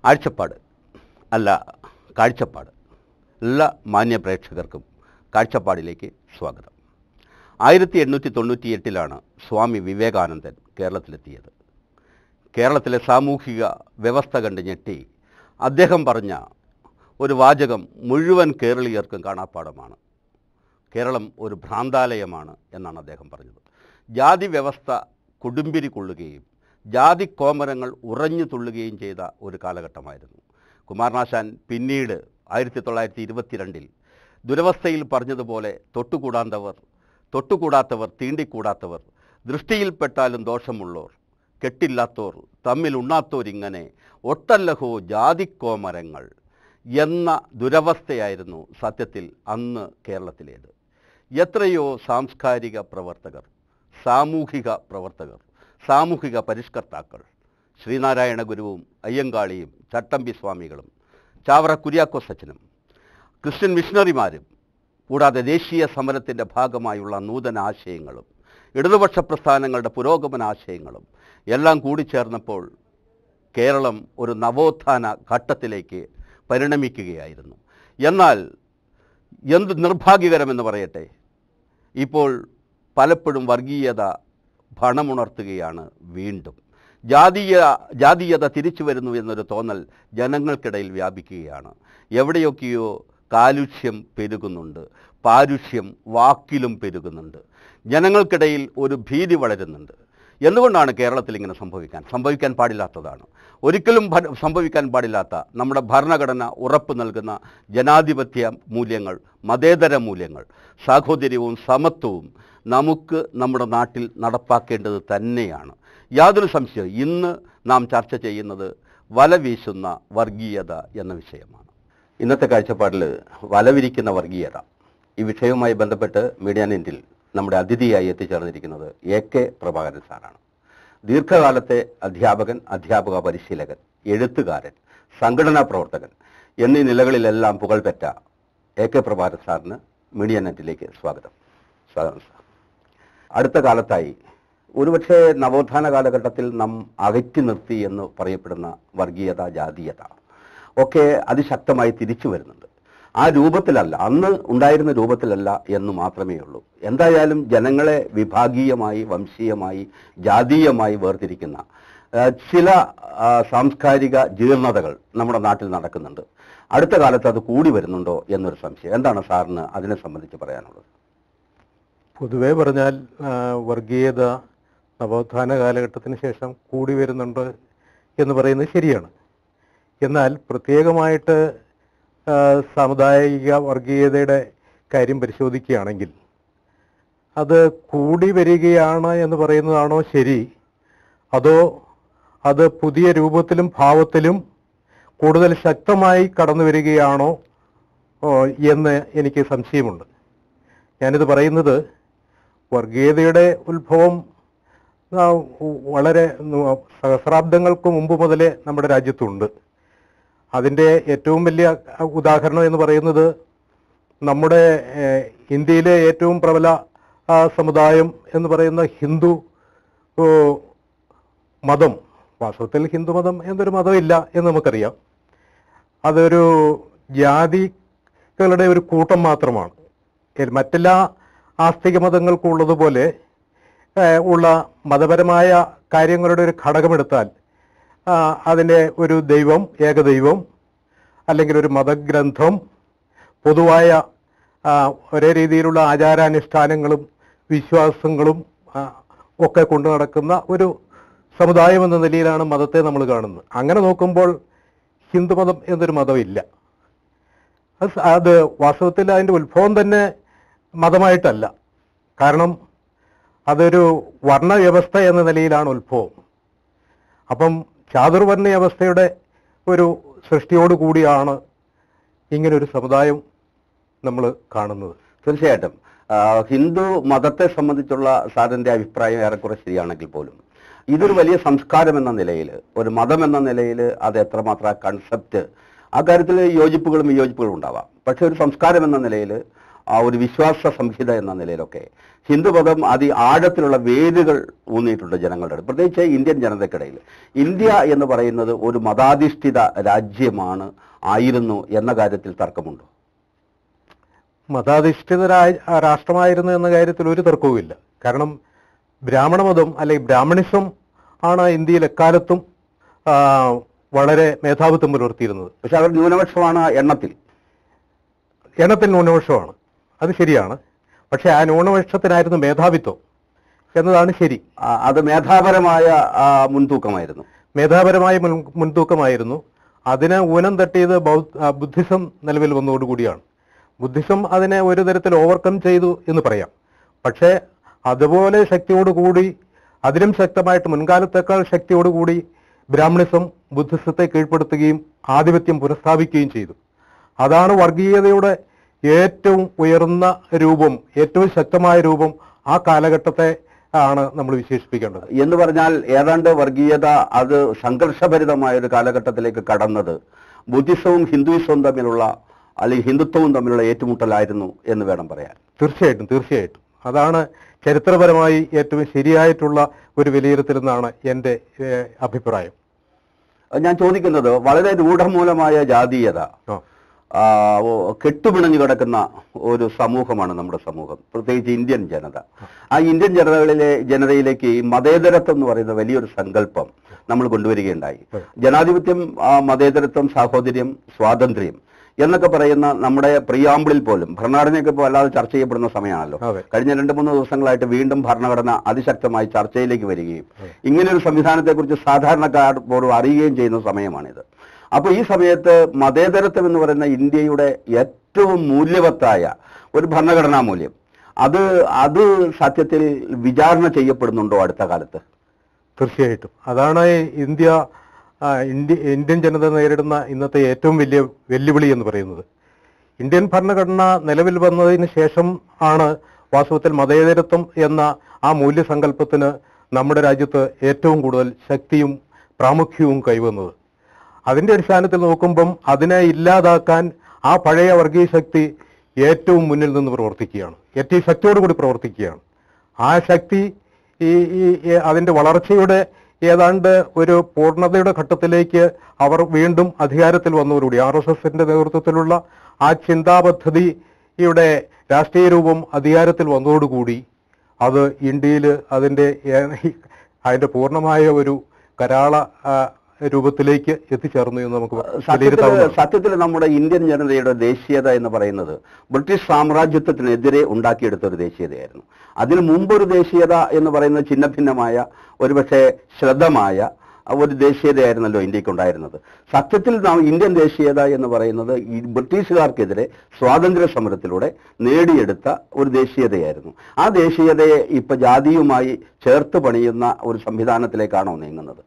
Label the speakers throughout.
Speaker 1: ആഴ്ചപ്പാട് അല്ല കാഴ്ചപ്പാട് എല്ലാ മാന്യ പ്രേക്ഷകർക്കും കാഴ്ചപ്പാടിലേക്ക് സ്വാഗതം ആയിരത്തി എണ്ണൂറ്റി തൊണ്ണൂറ്റിയെട്ടിലാണ് സ്വാമി വിവേകാനന്ദൻ കേരളത്തിലെത്തിയത് കേരളത്തിലെ സാമൂഹിക വ്യവസ്ഥ കണ്ട് ഞെട്ടി അദ്ദേഹം പറഞ്ഞ ഒരു വാചകം മുഴുവൻ കേരളീയർക്കും കാണാപ്പാടമാണ് കേരളം ഒരു ഭ്രാന്താലയമാണ് എന്നാണ് അദ്ദേഹം പറഞ്ഞത് ജാതി വ്യവസ്ഥ കൊടുമ്പിരി കൊള്ളുകയും ജാതി കോമരങ്ങൾ ഉറഞ്ഞു തുള്ളുകയും ചെയ്ത ഒരു കാലഘട്ടമായിരുന്നു കുമാരനാശാൻ പിന്നീട് ആയിരത്തി തൊള്ളായിരത്തി ഇരുപത്തിരണ്ടിൽ ദുരവസ്ഥയിൽ പറഞ്ഞതുപോലെ തൊട്ടുകൂടാത്തവർ തൊട്ടുകൂടാത്തവർ തീണ്ടിക്കൂടാത്തവർ ദൃഷ്ടിയിൽപ്പെട്ടാലും ദോഷമുള്ളോർ കെട്ടില്ലാത്തോർ തമ്മിൽ ഉണ്ണാത്തോരിങ്ങനെ ഒട്ടല്ലഹോ ജാതിക്കോമരങ്ങൾ എന്ന ദുരവസ്ഥയായിരുന്നു സത്യത്തിൽ അന്ന് കേരളത്തിലേത് എത്രയോ സാംസ്കാരിക പ്രവർത്തകർ സാമൂഹിക പ്രവർത്തകർ സാമൂഹിക പരിഷ്കർത്താക്കൾ ശ്രീനാരായണ ഗുരുവും അയ്യങ്കാളിയും ചട്ടമ്പി സ്വാമികളും ചാവറ കുര്യാക്കോസ് അച്ഛനും ക്രിസ്ത്യൻ മിഷണറിമാരും കൂടാതെ ദേശീയ സമരത്തിൻ്റെ ഭാഗമായുള്ള നൂതന ആശയങ്ങളും ഇടതുപക്ഷ പ്രസ്ഥാനങ്ങളുടെ പുരോഗമന ആശയങ്ങളും എല്ലാം കൂടിച്ചേർന്നപ്പോൾ കേരളം ഒരു നവോത്ഥാന ഘട്ടത്തിലേക്ക് പരിണമിക്കുകയായിരുന്നു എന്നാൽ എന്ത് നിർഭാഗ്യകരമെന്ന് പറയട്ടെ ഇപ്പോൾ പലപ്പോഴും വർഗീയത ഭണമുണർത്തുകയാണ് വീണ്ടും ജാതീയ ജാതീയത തിരിച്ചു വരുന്നു എന്നൊരു തോന്നൽ ജനങ്ങൾക്കിടയിൽ വ്യാപിക്കുകയാണ് എവിടെയൊക്കെയോ കാലുഷ്യം പെരുകുന്നുണ്ട് പാരുഷ്യം വാക്കിലും പെരുകുന്നുണ്ട് ജനങ്ങൾക്കിടയിൽ ഒരു ഭീതി വളരുന്നുണ്ട് എന്തുകൊണ്ടാണ് കേരളത്തിൽ ഇങ്ങനെ സംഭവിക്കാൻ സംഭവിക്കാൻ പാടില്ലാത്തതാണ് ഒരിക്കലും ഭ- സംഭവിക്കാൻ പാടില്ലാത്ത നമ്മുടെ ഭരണഘടന ഉറപ്പ് നൽകുന്ന ജനാധിപത്യ മൂല്യങ്ങൾ മതേതര മൂല്യങ്ങൾ സാഹോദര്യവും സമത്വവും നമുക്ക് നമ്മുടെ നാട്ടിൽ നടപ്പാക്കേണ്ടത് തന്നെയാണ് യാതൊരു സംശയവും ഇന്ന് നാം ചർച്ച ചെയ്യുന്നത് വല വീശുന്ന വർഗീയത എന്ന വിഷയമാണ് ഇന്നത്തെ കാഴ്ചപ്പാടിൽ വലവിരിക്കുന്ന വർഗീയത ഈ വിഷയവുമായി ബന്ധപ്പെട്ട് മീഡിയ നെറ്റിൽ നമ്മുടെ അതിഥിയായി എത്തിച്ചേർന്നിരിക്കുന്നത് എ കെ പ്രഭാകരൻ സാറാണ് ദീർഘകാലത്തെ അധ്യാപകൻ അധ്യാപക പരിശീലകൻ എഴുത്തുകാരൻ സംഘടനാ പ്രവർത്തകൻ എന്നീ നിലകളിലെല്ലാം പുകൾപെറ്റ എ കെ പ്രഭാകരൻ സാറിന് മീഡിയ നെറ്റിലേക്ക് സ്വാഗതം സ്വാഗതം സാർ അടുത്ത കാലത്തായി ഒരുപക്ഷെ നവോത്ഥാന കാലഘട്ടത്തിൽ നാം അകറ്റി നിർത്തി എന്ന് പറയപ്പെടുന്ന വർഗീയത ജാതീയത ഒക്കെ അതിശക്തമായി തിരിച്ചു വരുന്നുണ്ട് ആ രൂപത്തിലല്ല അന്ന് ഉണ്ടായിരുന്ന രൂപത്തിലല്ല എന്ന് മാത്രമേ ഉള്ളൂ എന്തായാലും ജനങ്ങളെ വിഭാഗീയമായി വംശീയമായി ജാതീയമായി വേർതിരിക്കുന്ന ആ, ചില ആ, സാംസ്കാരിക ജീർണതകൾ നമ്മുടെ നാട്ടിൽ നടക്കുന്നുണ്ട് അടുത്ത കാലത്ത് അത് കൂടി വരുന്നുണ്ടോ എന്നൊരു സംശയം എന്താണ് സാറിന് അതിനെ സംബന്ധിച്ച് പറയാനുള്ളത്
Speaker 2: പൊതുവെ പറഞ്ഞാൽ ആ, വർഗീയത നവോത്ഥാന കാലഘട്ടത്തിന് ശേഷം കൂടി വരുന്നുണ്ട് എന്ന് പറയുന്നത് ശരിയാണ് എന്നാൽ പ്രത്യേകമായിട്ട് ആ, സാമുദായിക വർഗീയതയുടെ കാര്യം പരിശോധിക്കുകയാണെങ്കിൽ അത് കൂടി വരികയാണ് എന്ന് പറയുന്നതാണോ ശരി അതോ അത് പുതിയ രൂപത്തിലും ഭാവത്തിലും കൂടുതൽ ശക്തമായി കടന്നു വരികയാണോ ഓ, എന്ന് എനിക്ക് സംശയമുണ്ട് ഞാനിത് പറയുന്നത് വർഗീയതയുടെ ഉത്ഭവം ആ, വളരെ നു- സഹസ്രാബ്ദങ്ങൾക്ക് മുമ്പ് മുതലേ നമ്മുടെ രാജ്യത്തുണ്ട് അതിൻ്റെ ഏറ്റവും വലിയ ഉദാഹരണം എന്ന് പറയുന്നത് നമ്മുടെ ഏഹ്, ഇന്ത്യയിലെ ഏറ്റവും പ്രബല ആ, സമുദായം എന്ന് പറയുന്ന ഹിന്ദു ഓ, മതം വാസ്തവത്തിൽ ഹിന്ദുമതം എന്നൊരു മതമില്ല എന്ന് നമുക്കറിയാം അതൊരു ജാതികളുടെ ഒരു കൂട്ടം മാത്രമാണ് ഏ- മറ്റെല്ലാ ആസ്തിക മതങ്ങൾക്കും ഉള്ളതുപോലെ ഏഹ്, ഉള്ള മതപരമായ കാര്യങ്ങളുടെ ഒരു ഘടകമെടുത്താൽ ആ, അതിൻ്റെ ഒരു ദൈവം ഏകദൈവം അല്ലെങ്കിൽ ഒരു മതഗ്രന്ഥം പൊതുവായ ആ, ഒരേ രീതിയിലുള്ള ആചാരാനുഷ്ഠാനങ്ങളും വിശ്വാസങ്ങളും ആ, ഒക്കെ കൊണ്ടു നടക്കുന്ന ഒരു സമുദായം എന്ന നിലയിലാണ് മതത്തെ നമ്മൾ കാണുന്നത് അങ്ങനെ നോക്കുമ്പോൾ ഹിന്ദുമതം എന്നൊരു മതമില്ല അത് സ- അത് വാസ്തവത്തിൽ അതിൻ്റെ ഉത്ഭവം തന്നെ മതമായിട്ടല്ല കാരണം അതൊരു വർണ്ണവ്യവസ്ഥ എന്ന നിലയിലാണ് ഉത്ഭവം അപ്പം ചാതുർവർണ്ണ വ്യവസ്ഥയുടെ ഒരു സൃഷ്ടിയോടുകൂടിയാണ് ഇങ്ങനൊരു സമുദായം നമ്മൾ കാണുന്നത്
Speaker 1: തീർച്ചയായിട്ടും ആ, ഹിന്ദു മതത്തെ സംബന്ധിച്ചുള്ള സാറിന്റെ അഭിപ്രായം ഏറെക്കുറെ ശരിയാണെങ്കിൽ പോലും ഇതൊരു വലിയ സംസ്കാരം എന്ന നിലയിൽ ഒരു മതം എന്ന നിലയിൽ അത് എത്രമാത്രം കൺസെപ്റ്റ് ആ കാര്യത്തിൽ യോജിപ്പുകളും വിയോജിപ്പുകളും ഉണ്ടാവാം പക്ഷെ ഒരു സംസ്കാരം എന്ന നിലയിൽ ആ ഒരു വിശ്വാസ സംഹിത എന്ന നിലയിലൊക്കെ ഹിന്ദുമതം അതി ആഴത്തിലുള്ള വേരുകൾ ഊന്നിയിട്ടുണ്ട് ജനങ്ങളുടെ ഇടയിൽ. പ്രത്യേകിച്ച് ഇന്ത്യൻ ജനതയ്ക്കിടയിൽ ഇന്ത്യ എന്ന് പറയുന്നത് ഒരു മതാധിഷ്ഠിത രാജ്യമാണ് ആയിരുന്നു എന്ന കാര്യത്തിൽ തർക്കമുണ്ടോ
Speaker 2: മതാധിഷ്ഠിതരായ രാഷ്ട്രമായിരുന്നു എന്ന കാര്യത്തിൽ ഒരു തർക്കവുമില്ല കാരണം ബ്രാഹ്മണ മതം അല്ലെങ്കിൽ ബ്രാഹ്മണിസം ആണ് ഇന്ത്യയിൽ എക്കാലത്തും ആ, വളരെ മേധാവിത്വം പുലർത്തിയിരുന്നത്
Speaker 1: പക്ഷെ അവർ ന്യൂനപക്ഷമാണ് എണ്ണത്തിൽ
Speaker 2: എണ്ണത്തിൽ ന്യൂനപക്ഷമാണ് അത് ശരിയാണ് പക്ഷെ ആ ന്യൂനപക്ഷത്തിനായിരുന്നു മേധാവിത്വം എന്നതാണ് ശരി
Speaker 1: ആ, അത് മേധാപരമായ ആ, മുൻതൂക്കമായിരുന്നു
Speaker 2: മേധാപരമായ മുൻ മുൻതൂക്കമായിരുന്നു അതിന് ഊനം തട്ടിയത് ബൗ- ആ, ബുദ്ധിസം നിലവിൽ വന്നതോടുകൂടിയാണ് ബുദ്ധിസം അതിനെ ഒരു തരത്തിൽ ഓവർകം ചെയ്തു എന്ന് പറയാം പക്ഷേ അതുപോലെ ശക്തിയോടുകൂടി അതിലും ശക്തമായിട്ട് മുൻകാലത്തേക്കാൾ ശക്തിയോടുകൂടി ബ്രാഹ്മണിസം ബുദ്ധിസത്തെ കീഴ്പ്പെടുത്തുകയും ആധിപത്യം പുനഃസ്ഥാപിക്കുകയും ചെയ്തു അതാണ് വർഗീയതയുടെ ഏറ്റവും ഉയർന്ന രൂപം ഏറ്റവും ശക്തമായ രൂപം ആ കാലഘട്ടത്തെ ആണ് നമ്മൾ വിശേഷിപ്പിക്കേണ്ടത്
Speaker 1: എന്ന് പറഞ്ഞാൽ ഏതാണ്ട് വർഗീയത അത് സംഘർഷഭരിതമായ ഒരു കാലഘട്ടത്തിലേക്ക് കടന്നത് ബുദ്ധിസവും ഹിന്ദുയിസവും തമ്മിലുള്ള അല്ലെങ്കിൽ ഹിന്ദുത്വവും തമ്മിലുള്ള ഏറ്റുമുട്ടലായിരുന്നു എന്ന് വേണം പറയാൻ
Speaker 2: തീർച്ചയായിട്ടും തീർച്ചയായിട്ടും അതാണ് ചരിത്രപരമായി ഏറ്റവും ശരിയായിട്ടുള്ള ഒരു വിലയിരുത്തൽ എന്നാണ് എൻ്റെ ഏഹ്, അഭിപ്രായം
Speaker 1: ഞാൻ ചോദിക്കുന്നത് വളരെ രൂഢമൂലമായ ജാതീയത
Speaker 2: ആ
Speaker 1: ആ, ഓ, കെട്ടുപിണഞ്ഞു കിടക്കുന്ന ഒരു സമൂഹമാണ് നമ്മുടെ സമൂഹം പ്രത്യേകിച്ച് ഇന്ത്യൻ ജനത ആ ഇന്ത്യൻ ജനതകളിലെ ജനതയിലേക്ക് ഈ മതേതരത്വം എന്ന് പറയുന്ന വലിയൊരു സങ്കല്പം നമ്മൾ കൊണ്ടുവരികയുണ്ടായി ജനാധിപത്യം ആ, മതേതരത്വം സാഹോദര്യം സ്വാതന്ത്ര്യം എന്നൊക്കെ പറയുന്ന നമ്മുടെ പ്രിയാമ്പിളിൽ പോലും ഭരണഘടനയൊക്കെ ഇപ്പോൾ വല്ലാതെ ചർച്ച ചെയ്യപ്പെടുന്ന സമയമാണല്ലോ
Speaker 2: അതെ
Speaker 1: കഴിഞ്ഞ രണ്ട് മൂന്ന് ദിവസങ്ങളായിട്ട് വീണ്ടും ഭരണഘടന അതിശക്തമായി ചർച്ചയിലേക്ക് വരികയും ഇങ്ങനൊരു സംവിധാനത്തെക്കുറിച്ച് സാധാരണക്കാർ പോലും അറിയുകയും ചെയ്യുന്ന സമയമാണിത് അപ്പോൾ ഈ സമയത്ത് മതേതരത്വം എന്ന് പറയുന്ന ഇന്ത്യയുടെ ഏറ്റവും മൂല്യവത്തായ ഒരു ഭരണഘടനാ മൂല്യം അത് അത് സത്യത്തിൽ വിചാരണ ചെയ്യപ്പെടുന്നുണ്ടോ അടുത്ത കാലത്ത്
Speaker 2: തീർച്ചയായിട്ടും അതാണ് ഇന്ത്യ ആ, ഇന്ത്യ ഇന്ത്യൻ ജനത നേരിടുന്ന ഇന്നത്തെ ഏറ്റവും വലിയ വെല്ലുവിളി എന്ന് പറയുന്നത് ഇന്ത്യൻ ഭരണഘടന നിലവിൽ വന്നതിന് ശേഷം ആണ് വാസ്തവത്തിൽ മതേതരത്വം എന്ന ആ മൂല്യസങ്കല്പത്തിന് നമ്മുടെ രാജ്യത്ത് ഏറ്റവും കൂടുതൽ ശക്തിയും പ്രാമുഖ്യവും കൈവന്നത് അതിന്റെ അടിസ്ഥാനത്തിൽ നോക്കുമ്പം അതിനെ ഇല്ലാതാക്കാൻ ആ പഴയ വർഗീയ ശക്തി ഏറ്റവും മുന്നിൽ നിന്ന് പ്രവർത്തിക്കുകയാണ് ഏറ്റവും ശക്തിയോടുകൂടി പ്രവർത്തിക്കുകയാണ് ആ ശക്തി ഈ ഈ ഈ അതിന്റെ വളർച്ചയുടെ ഏതാണ്ട് ഒരു പൂർണ്ണതയുടെ ഘട്ടത്തിലേക്ക് അവർ വീണ്ടും അധികാരത്തിൽ വന്നതോടുകൂടി ആർ എസ് എസിന്റെ നേതൃത്വത്തിലുള്ള ആ ചിന്താ പദ്ധതിയുടെ രാഷ്ട്രീയ രൂപം അധികാരത്തിൽ വന്നതോടുകൂടി അത് ഇന്ത്യയിൽ അതിന്റെ ഏ- അതിന്റെ പൂർണ്ണമായ ഒരു കരാള ആ, രൂപത്തിലേക്ക് എത്തിച്ചേർന്നു എന്ന് നമുക്ക്
Speaker 1: സത്യത്തിൽ
Speaker 2: വിലയിരുത്താവുന്നതാണ്
Speaker 1: സത്യത്തിൽ നമ്മുടെ ഇന്ത്യൻ ജനതയുടെ ദേശീയത എന്ന് പറയുന്നത് ബ്രിട്ടീഷ് സാമ്രാജ്യത്വത്തിനെതിരെ ഉണ്ടാക്കിയെടുത്ത ഒരു ദേശീയതയായിരുന്നു അതിനു മുമ്പൊരു ദേശീയത എന്ന് പറയുന്നത് ചിന്ന ഭിന്നമായ ഒരുപക്ഷെ ശ്രദ്ധമായ ഒരു ദേശീയതയായിരുന്നല്ലോ ഇന്ത്യക്ക് ഉണ്ടായിരുന്നത് സത്യത്തിൽ നാം ഇന്ത്യൻ ദേശീയത എന്ന് പറയുന്നത് ഈ ബ്രിട്ടീഷുകാർക്കെതിരെ സ്വാതന്ത്ര്യ സമരത്തിലൂടെ നേടിയെടുത്ത ഒരു ദേശീയതയായിരുന്നു ആ ദേശീയതയെ ഇപ്പൊ ജാതിയുമായി ചേർത്ത് പണിയുന്ന ഒരു സംവിധാനത്തിലേക്കാണോ നീങ്ങുന്നത്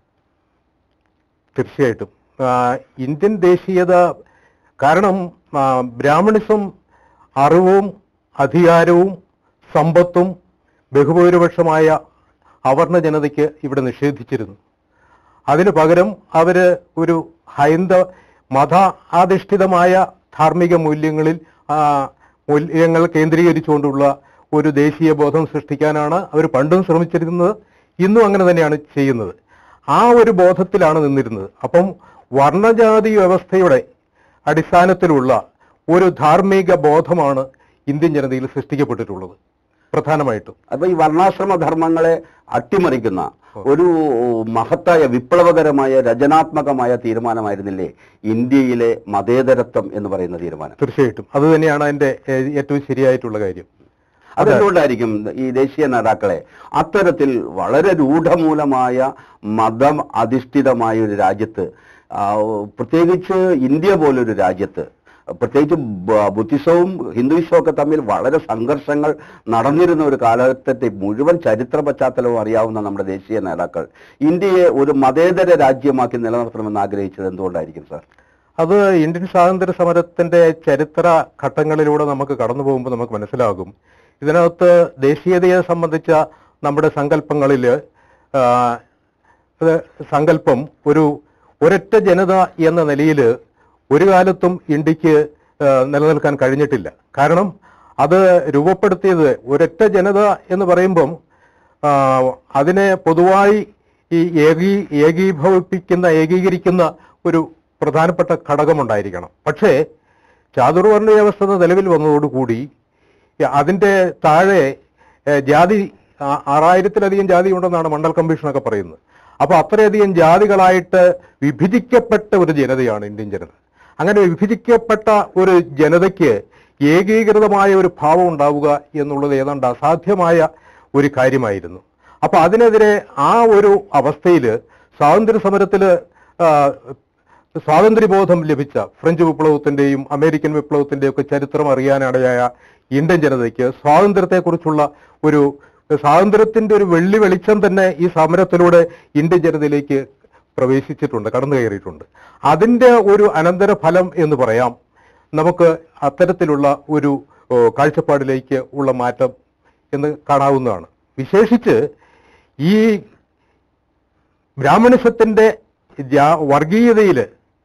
Speaker 2: തീർച്ചയായിട്ടും ആ, ഇന്ത്യൻ ദേശീയത കാരണം ആ, ബ്രാഹ്മണിസം അറിവും അധികാരവും സമ്പത്തും ബഹുഭൂരിപക്ഷമായ അവർണ ജനതയ്ക്ക് ഇവിടെ നിഷേധിച്ചിരുന്നു അതിനു പകരം അവര് ഒരു ഹൈന്ദവ മത അധിഷ്ഠിതമായ ധാർമ്മിക മൂല്യങ്ങളിൽ ആ, മൂല്യങ്ങൾ കേന്ദ്രീകരിച്ചുകൊണ്ടുള്ള ഒരു ദേശീയ ബോധം സൃഷ്ടിക്കാനാണ് അവർ പണ്ടും ശ്രമിച്ചിരുന്നത് ഇന്നും അങ്ങനെ തന്നെയാണ് ചെയ്യുന്നത് ആ ഒരു ബോധത്തിലാണ് നിന്നിരുന്നത് അപ്പം വർണ്ണജാതി വ്യവസ്ഥയുടെ അടിസ്ഥാനത്തിലുള്ള ഒരു ധാർമ്മിക ബോധമാണ് ഇന്ത്യൻ ജനതയിൽ സൃഷ്ടിക്കപ്പെട്ടിട്ടുള്ളത് പ്രധാനമായിട്ടും
Speaker 1: അപ്പൊ ഈ വർണ്ണാശ്രമ ധർമ്മങ്ങളെ അട്ടിമറിക്കുന്ന ഒരു മഹത്തായ വിപ്ലവകരമായ രചനാത്മകമായ തീരുമാനമായിരുന്നില്ലേ ഇന്ത്യയിലെ മതേതരത്വം എന്ന് പറയുന്ന തീരുമാനം
Speaker 2: തീർച്ചയായിട്ടും അത് തന്നെയാണ് അതിന്റെ ഏ- ഏറ്റവും ശരിയായിട്ടുള്ള കാര്യം
Speaker 1: അതെന്തുകൊണ്ടായിരിക്കും ഈ ദേശീയ നേതാക്കളെ അത്തരത്തിൽ വളരെ രൂഢമൂലമായ മതം അധിഷ്ഠിതമായ ഒരു രാജ്യത്ത് ആ, പ്രത്യേകിച്ച് ഇന്ത്യ പോലൊരു രാജ്യത്ത് പ്രത്യേകിച്ച് ബ- ബുദ്ധിസവും ഹിന്ദുയിസവും ഒക്കെ തമ്മിൽ വളരെ സംഘർഷങ്ങൾ നടന്നിരുന്ന ഒരു കാലഘട്ടത്തെ മുഴുവൻ ചരിത്ര പശ്ചാത്തലവും അറിയാവുന്ന നമ്മുടെ ദേശീയ നേതാക്കൾ ഇന്ത്യയെ ഒരു മതേതര രാജ്യമാക്കി നിലനിർത്തണമെന്ന് ആഗ്രഹിച്ചത് എന്തുകൊണ്ടായിരിക്കും സാർ
Speaker 2: അത് ഇന്ത്യൻ സ്വാതന്ത്ര്യ സമരത്തിന്റെ ചരിത്ര ഘട്ടങ്ങളിലൂടെ നമുക്ക് കടന്നു പോകുമ്പോൾ നമുക്ക് മനസ്സിലാകും ഇതിനകത്ത് ദേശീയതയെ സംബന്ധിച്ച നമ്മുടെ സങ്കല്പങ്ങളിൽ സങ്കല്പം ഒരു ഒരൊറ്റ ജനത എന്ന നിലയിൽ ഒരു കാലത്തും ഇന്ത്യക്ക് ആ, നിലനിൽക്കാൻ കഴിഞ്ഞിട്ടില്ല കാരണം അത് രൂപപ്പെടുത്തിയത് ഒരൊറ്റ ജനത എന്ന് പറയുമ്പം ആ, അതിനെ പൊതുവായി ഈ ഏകീ ഏകീഭവിപ്പിക്കുന്ന ഏകീകരിക്കുന്ന ഒരു പ്രധാനപ്പെട്ട ഘടകമുണ്ടായിരിക്കണം പക്ഷേ ചാതുർവർണ്ണ വ്യവസ്ഥ നിലവിൽ വന്നതോടുകൂടി അതിന്റെ താഴെ ഏ, ജാതി ആ- ആറായിരത്തിലധികം ജാതി ഉണ്ടെന്നാണ് മണ്ഡൽ കമ്മീഷനൊക്കെ പറയുന്നത് അപ്പൊ അത്രയധികം ജാതികളായിട്ട് വിഭജിക്കപ്പെട്ട ഒരു ജനതയാണ് ഇന്ത്യൻ ജനത അങ്ങനെ വിഭജിക്കപ്പെട്ട ഒരു ജനതയ്ക്ക് ഏകീകൃതമായ ഒരു ഭാവം ഉണ്ടാവുക എന്നുള്ളത് ഏതാണ്ട് അസാധ്യമായ ഒരു കാര്യമായിരുന്നു അപ്പൊ അതിനെതിരെ ആ ഒരു അവസ്ഥയിൽ സ്വാതന്ത്ര്യ സമരത്തില് ആ, സ്വാതന്ത്ര്യബോധം ലഭിച്ച ഫ്രഞ്ച് വിപ്ലവത്തിന്റെയും അമേരിക്കൻ വിപ്ലവത്തിന്റെയും ഒക്കെ ചരിത്രം അറിയാനിടയായ ഇന്ത്യൻ ജനതയ്ക്ക് സ്വാതന്ത്ര്യത്തെക്കുറിച്ചുള്ള ഒരു സ്വാതന്ത്ര്യത്തിന്റെ ഒരു വെള്ളി വെളിച്ചം തന്നെ ഈ സമരത്തിലൂടെ ഇന്ത്യൻ ജനതയിലേക്ക് പ്രവേശിച്ചിട്ടുണ്ട് കടന്നു കയറിയിട്ടുണ്ട് അതിന്റെ ഒരു അനന്തര ഫലം എന്ന് പറയാം നമുക്ക് അത്തരത്തിലുള്ള ഒരു ഓ, കാഴ്ചപ്പാടിലേക്ക് ഉള്ള മാറ്റം എന്ന് കാണാവുന്നതാണ് വിശേഷിച്ച് ഈ ബ്രാഹ്മണിസത്തിന്റെ ജാ- വർഗീയതയില്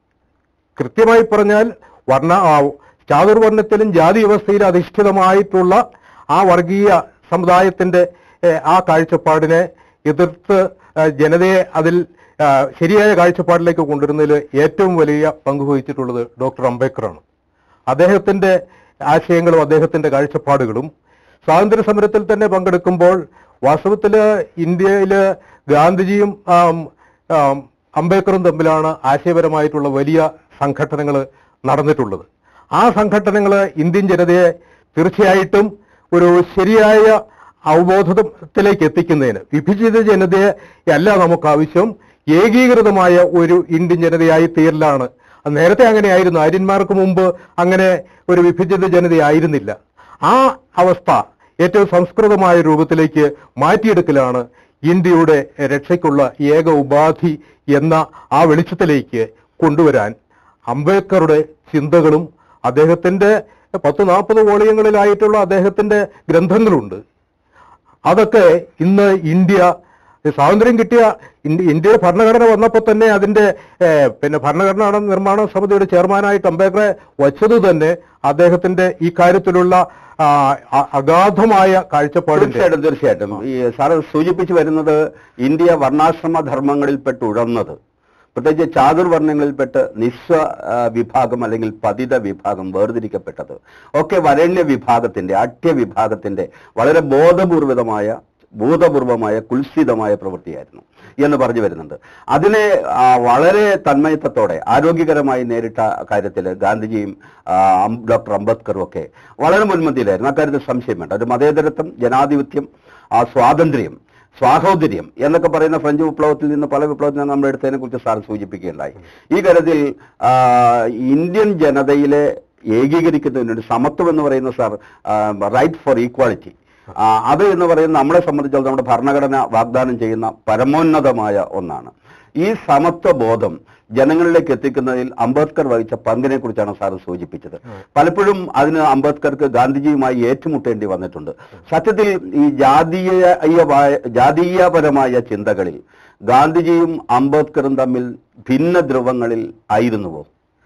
Speaker 2: കൃത്യമായി പറഞ്ഞാൽ വർണ്ണ ആ, ചാതുർവർണ്ണത്തിലും ജാതി വ്യവസ്ഥയിലും അധിഷ്ഠിതമായിട്ടുള്ള ആ വർഗീയ സമുദായത്തിന്റെ ഏ, ആ കാഴ്ചപ്പാടിനെ എതിർത്ത് ആ, ജനതയെ അതിൽ ആ, ശരിയായ കാഴ്ചപ്പാടിലേക്ക് കൊണ്ടുവരുന്നതിൽ ഏറ്റവും വലിയ പങ്ക് വഹിച്ചിട്ടുള്ളത് ഡോക്ടർ അംബേദ്കറാണ് അദ്ദേഹത്തിന്റെ ആശയങ്ങളും അദ്ദേഹത്തിന്റെ കാഴ്ചപ്പാടുകളും സ്വാതന്ത്ര്യ സമരത്തിൽ തന്നെ പങ്കെടുക്കുമ്പോൾ വാസ്തവത്തില് ഇന്ത്യയില് ഗാന്ധിജിയും ആം, ആം, അംബേദ്കറും തമ്മിലാണ് ആശയപരമായിട്ടുള്ള വലിയ സംഘടനകൾ നടന്നിട്ടുള്ളത് ആ സംഘടനകൾ ഇന്ത്യൻ ജനതയെ തീർച്ചയായിട്ടും ഒരു ശരിയായ അവബോധത്തിലേക്ക് എത്തിക്കുന്നതിന് വിഭജിത ജനതയെ അല്ല നമുക്ക് ആവശ്യം ഏകീകൃതമായ ഒരു ഇന്ത്യൻ ജനതയായി തീരലാണ് അത് നേരത്തെ അങ്ങനെയായിരുന്നു ആര്യന്മാർക്ക് മുമ്പ് അങ്ങനെ ഒരു വിഭജിത ജനതയായിരുന്നില്ല ആ അവസ്ഥ ഏറ്റവും സംസ്കൃതമായ രൂപത്തിലേക്ക് മാറ്റിയെടുക്കലാണ് ഇന്ത്യയുടെ രക്ഷയ്ക്കുള്ള ഏക ഉപാധി എന്ന ആ വെളിച്ചത്തിലേക്ക് കൊണ്ടുവരാൻ അംബേദ്കറുടെ ചിന്തകളും അദ്ദേഹത്തിന്റെ പത്ത് നാൽപ്പത് വോളിയങ്ങളിലായിട്ടുള്ള അദ്ദേഹത്തിന്റെ ഗ്രന്ഥങ്ങളുണ്ട് അതൊക്കെ ഇന്ന് ഇന്ത്യ സ്വാതന്ത്ര്യം കിട്ടിയ ഇന്ത്യ- ഇന്ത്യയുടെ ഭരണഘടന വന്നപ്പോൾ തന്നെ അതിന്റെ ഏഹ്, പിന്നെ ഭരണഘടനാ നിർമ്മാണ സമിതിയുടെ ചെയർമാനായിട്ട് അംബേദ്കറെ വച്ചത് തന്നെ അദ്ദേഹത്തിന്റെ ഈ കാര്യത്തിലുള്ള ആ, അ- അഗാധമായ കാഴ്ചപ്പാടിന്റെ
Speaker 1: തീർച്ചയായിട്ടും തീർച്ചയായിട്ടും ഈ സാറ് സൂചിപ്പിച്ചു വരുന്നത് ഇന്ത്യ വർണ്ണാശ്രമ ധർമ്മങ്ങളിൽപ്പെട്ട് ഉഴന്നത് പ്രത്യേകിച്ച് ചാതുർവർണ്ണങ്ങളിൽപ്പെട്ട് നിസ്വ ആ, വിഭാഗം അല്ലെങ്കിൽ പതിത വിഭാഗം വേർതിരിക്കപ്പെട്ടത് ഒക്കെ വരണ്യ വിഭാഗത്തിന്റെ അഠ്യ വിഭാഗത്തിന്റെ വളരെ ബോധപൂർവിതമായ ഭൂതപൂർവമായ കുൽസിതമായ പ്രവൃത്തിയായിരുന്നു എന്ന് പറഞ്ഞു വരുന്നുണ്ട് അതിനെ ആ, വളരെ തന്മയത്വത്തോടെ ആരോഗ്യകരമായി നേരിട്ട കാര്യത്തിൽ ഗാന്ധിജിയും ആ, അം- ഡോക്ടർ അംബേദ്കറും ഒക്കെ വളരെ മുൻപന്തിയിലായിരുന്നു അക്കാര്യത്തിൽ സംശയം വേണ്ട ഒരു മതേതരത്വം ജനാധിപത്യം ആ സ്വാതന്ത്ര്യം സ്വാഹോദര്യം എന്നൊക്കെ പറയുന്ന ഫ്രഞ്ച് വിപ്ലവത്തിൽ നിന്ന് പല വിപ്ലവത്തിൽ നിന്ന് നമ്മൾ എടുത്തതിനെ കുറിച്ച് സാർ സൂചിപ്പിക്കുകയുണ്ടായി ഈ കാര്യത്തിൽ ആ, ഇന്ത്യൻ ജനതയിലെ ഏകീകരിക്കുന്നതിന് വേണ്ടി സമത്വം എന്ന് പറയുന്ന സാർ റൈറ്റ് ഫോർ ഈക്വാളിറ്റി അത് എന്ന് പറയുന്നത് നമ്മളെ സംബന്ധിച്ചിടത്തോളം നമ്മുടെ ഭരണഘടന വാഗ്ദാനം ചെയ്യുന്ന പരമോന്നതമായ ഒന്നാണ് ഈ സമത്വ ബോധം ജനങ്ങളിലേക്ക് എത്തിക്കുന്നതിൽ അംബേദ്കർ വഹിച്ച പങ്കിനെ കുറിച്ചാണ് സാർ സൂചിപ്പിച്ചത് പലപ്പോഴും അതിന് അംബേദ്കർക്ക് ഗാന്ധിജിയുമായി ഏറ്റുമുട്ടേണ്ടി വന്നിട്ടുണ്ട് സത്യത്തിൽ ഈ ജാതീയമായ ജാതീയപരമായ ചിന്തകളിൽ ഗാന്ധിജിയും അംബേദ്കറും തമ്മിൽ ഭിന്ന ധ്രുവങ്ങളിൽ ആയിരുന്നുവോ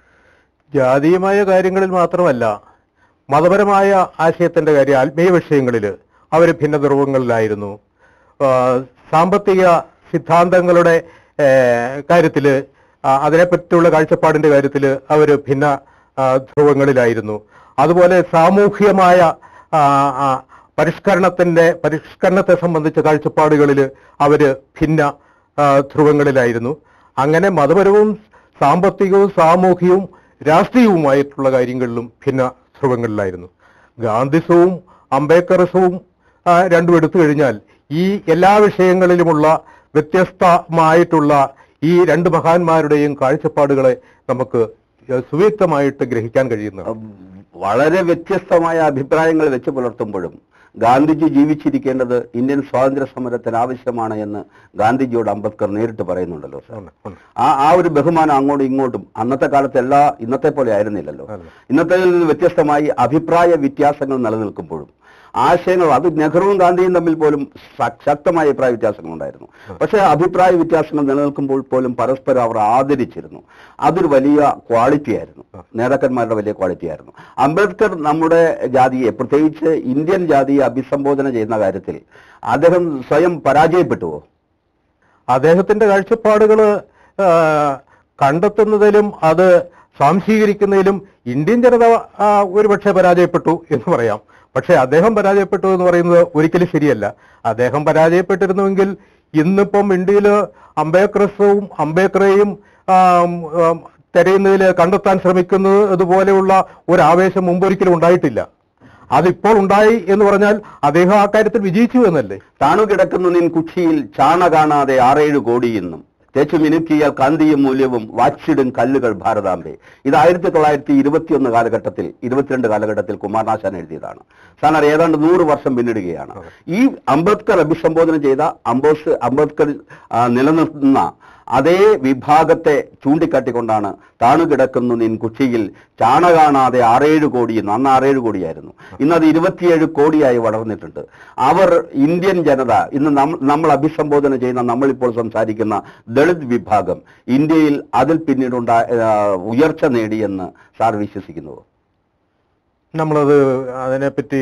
Speaker 2: ജാതീയമായ കാര്യങ്ങളിൽ മാത്രമല്ല മതപരമായ ആശയത്തിന്റെ കാര്യം ആത്മീയ വിഷയങ്ങളിൽ അവർ ഭിന്ന ധ്രുവങ്ങളിലായിരുന്നു ആ, സാമ്പത്തിക സിദ്ധാന്തങ്ങളുടെ കാര്യത്തിൽ അതിനെപ്പറ്റിയുള്ള കാഴ്ചപ്പാടിന്റെ കാര്യത്തിൽ അവർ ഭിന്ന ആ, ധ്രുവങ്ങളിലായിരുന്നു അതുപോലെ സാമൂഹ്യമായ ആ, ആ, പരിഷ്കരണത്തിന്റെ പരിഷ്കരണത്തെ സംബന്ധിച്ച കാഴ്ചപ്പാടുകളിൽ അവര് ഭിന്ന ആ, ധ്രുവങ്ങളിലായിരുന്നു അങ്ങനെ മതപരവും സാമ്പത്തികവും സാമൂഹികവും രാഷ്ട്രീയവുമായിട്ടുള്ള കാര്യങ്ങളിലും ഭിന്ന ധ്രുവങ്ങളിലായിരുന്നു ഗാന്ധിസവും അംബേദ്കറിസവും ആ, രണ്ടും എടുത്തു കഴിഞ്ഞാൽ ഈ എല്ലാ വിഷയങ്ങളിലുമുള്ള വ്യത്യസ്തമായിട്ടുള്ള ഈ രണ്ട് മഹാന്മാരുടെയും കാഴ്ചപ്പാടുകളെ നമുക്ക് ഏഹ്, സുവ്യക്തമായിട്ട് ഗ്രഹിക്കാൻ കഴിയുന്നതാണ്
Speaker 1: ഉം, വളരെ വ്യത്യസ്തമായ അഭിപ്രായങ്ങൾ വെച്ച് പുലർത്തുമ്പോഴും ഗാന്ധിജി ജീവിച്ചിരിക്കേണ്ടത് ഇന്ത്യൻ സ്വാതന്ത്ര്യ സമരത്തിന് ആവശ്യമാണ് എന്ന് ഗാന്ധിജിയോട് അംബേദ്കർ നേരിട്ട് പറയുന്നുണ്ടല്ലോ സാർ
Speaker 2: ഉണ്ട്, ഉണ്ട്.
Speaker 1: ആ ആ ഒരു ബഹുമാനം അങ്ങോട്ടും ഇങ്ങോട്ടും അന്നത്തെ കാലത്ത് എല്ലാ ഇന്നത്തെ പോലെ ആയിരുന്നില്ലല്ലോ
Speaker 2: അല്ല.
Speaker 1: ഇന്നത്തെ നിന്ന് വ്യത്യസ്തമായി അഭിപ്രായ വ്യത്യാസങ്ങൾ നിലനിൽക്കുമ്പോഴും ആശയങ്ങൾ അത് നെഹ്റുവും ഗാന്ധിയും തമ്മിൽ പോലും ശ- ശക്തമായ അഭിപ്രായ വ്യത്യാസങ്ങൾ ഉണ്ടായിരുന്നു പക്ഷേ അഭിപ്രായ വ്യത്യാസങ്ങൾ നിലനിൽക്കുമ്പോൾ പോലും പരസ്പരം അവർ ആദരിച്ചിരുന്നു അതൊരു വലിയ ക്വാളിറ്റി ആയിരുന്നു നേതാക്കന്മാരുടെ വലിയ ക്വാളിറ്റി ആയിരുന്നു അംബേദ്കർ നമ്മുടെ ജാതിയെ പ്രത്യേകിച്ച് ഇന്ത്യൻ ജാതിയെ അഭിസംബോധന ചെയ്യുന്ന കാര്യത്തിൽ അദ്ദേഹം സ്വയം പരാജയപ്പെട്ടുവോ
Speaker 2: അദ്ദേഹത്തിന്റെ കാഴ്ചപ്പാടുകൾ കണ്ടെത്തുന്നതിലും അത് സ്വാംശീകരിക്കുന്നതിലും ഇന്ത്യൻ ജനത ആ, ഒരുപക്ഷെ പരാജയപ്പെട്ടു എന്ന് പറയാം പക്ഷെ അദ്ദേഹം പരാജയപ്പെട്ടു എന്ന് പറയുന്നത് ഒരിക്കലും ശരിയല്ല അദ്ദേഹം പരാജയപ്പെട്ടിരുന്നുവെങ്കിൽ ഇന്നിപ്പം ഇന്ത്യയിൽ അംബേദ്കർസവും അംബേദ്കറേയും ആം, ആം, തെരയുന്നതിൽ കണ്ടെത്താൻ ശ്രമിക്കുന്നത് ഇതുപോലെയുള്ള ഒരു ആവേശം മുമ്പൊരിക്കലും ഉണ്ടായിട്ടില്ല അതിപ്പോൾ ഉണ്ടായി എന്ന് പറഞ്ഞാൽ അദ്ദേഹം ആ കാര്യത്തിൽ വിജയിച്ചു എന്നല്ലേ
Speaker 1: താണു കിടക്കുന്നു നിൻ കുച്ചിയിൽ ചാണ കാണാതെ ആറേഴ് കോടിയെന്നും തേച്ചു മിനുക്കിയാൽ കാന്തിയും മൂല്യവും വാച്ചിടും കല്ലുകൾ ഭാരതാംബെ ഇത് ആയിരത്തി തൊള്ളായിരത്തി ഇരുപത്തിയൊന്ന് കാലഘട്ടത്തിൽ ഇരുപത്തിരണ്ട് കാലഘട്ടത്തിൽ കുമാരനാശാൻ എഴുതിയതാണ് സാർ ഏതാണ്ട് നൂറ് വർഷം പിന്നിടുകയാണ് ഈ അംബേദ്കർ അഭിസംബോധന ചെയ്ത അംബോസ് അംബേദ്കർ ആ, നിലനിർത്തുന്ന അതേ വിഭാഗത്തെ ചൂണ്ടിക്കാട്ടിക്കൊണ്ടാണ് താണു കിടക്കുന്നു നിൻ കുച്ചിയിൽ ചാണ കാണാതെ ആറേഴ് കോടി എന്ന് അന്ന് ആറേഴ് കോടിയായിരുന്നു ഇന്ന് അത് ഇരുപത്തിയേഴ് കോടിയായി വളർന്നിട്ടുണ്ട് അവർ ഇന്ത്യൻ ജനത ഇന്ന് നം- നമ്മൾ അഭിസംബോധന ചെയ്യുന്ന നമ്മളിപ്പോൾ സംസാരിക്കുന്ന ദളിത് വിഭാഗം ഇന്ത്യയിൽ അതിൽ പിന്നീടുണ്ടാ ആ, ഉയർച്ച നേടിയെന്ന് സാർ വിശ്വസിക്കുന്നുവോ
Speaker 2: നമ്മളത് അതിനെപ്പറ്റി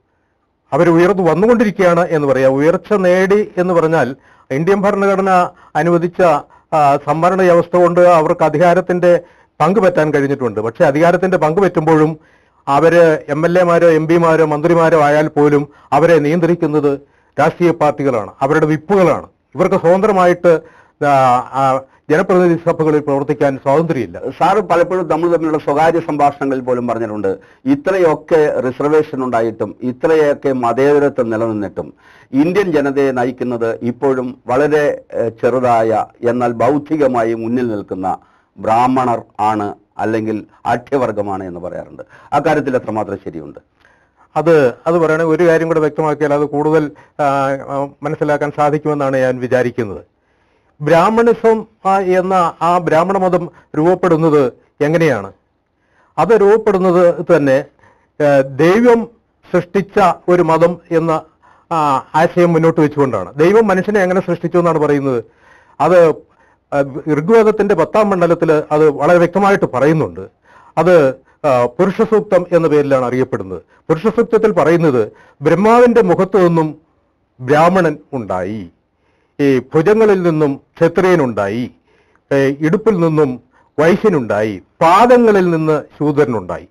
Speaker 2: അവർ ഉയർന്നു വന്നുകൊണ്ടിരിക്കുകയാണ് എന്ന് പറയാം ഉയർച്ച നേടി എന്ന് പറഞ്ഞാൽ ഇന്ത്യൻ ഭരണഘടന അനുവദിച്ച ആ, സംവരണ വ്യവസ്ഥ കൊണ്ട് അവർക്ക് അധികാരത്തിന്റെ പങ്ക് പറ്റാൻ കഴിഞ്ഞിട്ടുണ്ട് പക്ഷെ അധികാരത്തിന്റെ പങ്ക് പറ്റുമ്പോഴും അവര് എം എൽ എമാരോ എം പിമാരോ മന്ത്രിമാരോ ആയാൽ പോലും അവരെ നിയന്ത്രിക്കുന്നത് രാഷ്ട്രീയ പാർട്ടികളാണ് അവരുടെ വിപ്പുകളാണ് ഇവർക്ക് സ്വതന്ത്രമായിട്ട് ആ, ആ, ജനപ്രതിനിധി സഭകളിൽ പ്രവർത്തിക്കാൻ സ്വാതന്ത്ര്യമില്ല
Speaker 1: സാറ് പലപ്പോഴും നമ്മൾ തമ്മിലുള്ള സ്വകാര്യ സംഭാഷണങ്ങളിൽ പോലും പറഞ്ഞിട്ടുണ്ട് ഇത്രയൊക്കെ റിസർവേഷൻ ഉണ്ടായിട്ടും ഇത്രയൊക്കെ മതേതരത്വം നിലനിന്നിട്ടും ഇന്ത്യൻ ജനതയെ നയിക്കുന്നത് ഇപ്പോഴും വളരെ ഏഹ്, ചെറുതായ എന്നാൽ ബൗദ്ധികമായി മുന്നിൽ നിൽക്കുന്ന ബ്രാഹ്മണർ ആണ് അല്ലെങ്കിൽ ആഠ്യവർഗമാണ് എന്ന് പറയാറുണ്ട് അക്കാര്യത്തിൽ എത്രമാത്രം ശരിയുണ്ട്
Speaker 2: അത് അത് പറയുകയാണെങ്കിൽ ഒരു കാര്യം കൂടെ വ്യക്തമാക്കിയാൽ അത് കൂടുതൽ ആ, ആ, മനസ്സിലാക്കാൻ സാധിക്കുമെന്നാണ് ഞാൻ വിചാരിക്കുന്നത് ബ്രാഹ്മണിസം ആ, എന്ന ആ ബ്രാഹ്മണ മതം രൂപപ്പെടുന്നത് എങ്ങനെയാണ് അത് രൂപപ്പെടുന്നത് തന്നെ ആ, ദൈവം സൃഷ്ടിച്ച ഒരു മതം എന്ന ആ, ആശയം മുന്നോട്ട് വെച്ചുകൊണ്ടാണ് ദൈവം മനുഷ്യനെ എങ്ങനെ സൃഷ്ടിച്ചു എന്നാണ് പറയുന്നത് അത് ആ, ഋഗ്വേദത്തിന്റെ പത്താം മണ്ഡലത്തിൽ അത് വളരെ വ്യക്തമായിട്ട് പറയുന്നുണ്ട് അത് ആ, പുരുഷസൂക്തം എന്ന പേരിലാണ് അറിയപ്പെടുന്നത് പുരുഷസൂക്തത്തിൽ പറയുന്നത് ബ്രഹ്മാവിന്റെ മുഖത്തു നിന്നും ബ്രാഹ്മണൻ ഉണ്ടായി ഈ ഭുജങ്ങളിൽ നിന്നും ക്ഷത്രിയനുണ്ടായി ഏ, ഇടുപ്പിൽ നിന്നും വൈശ്യനുണ്ടായി പാദങ്ങളിൽ നിന്ന് ശൂദ്രനുണ്ടായി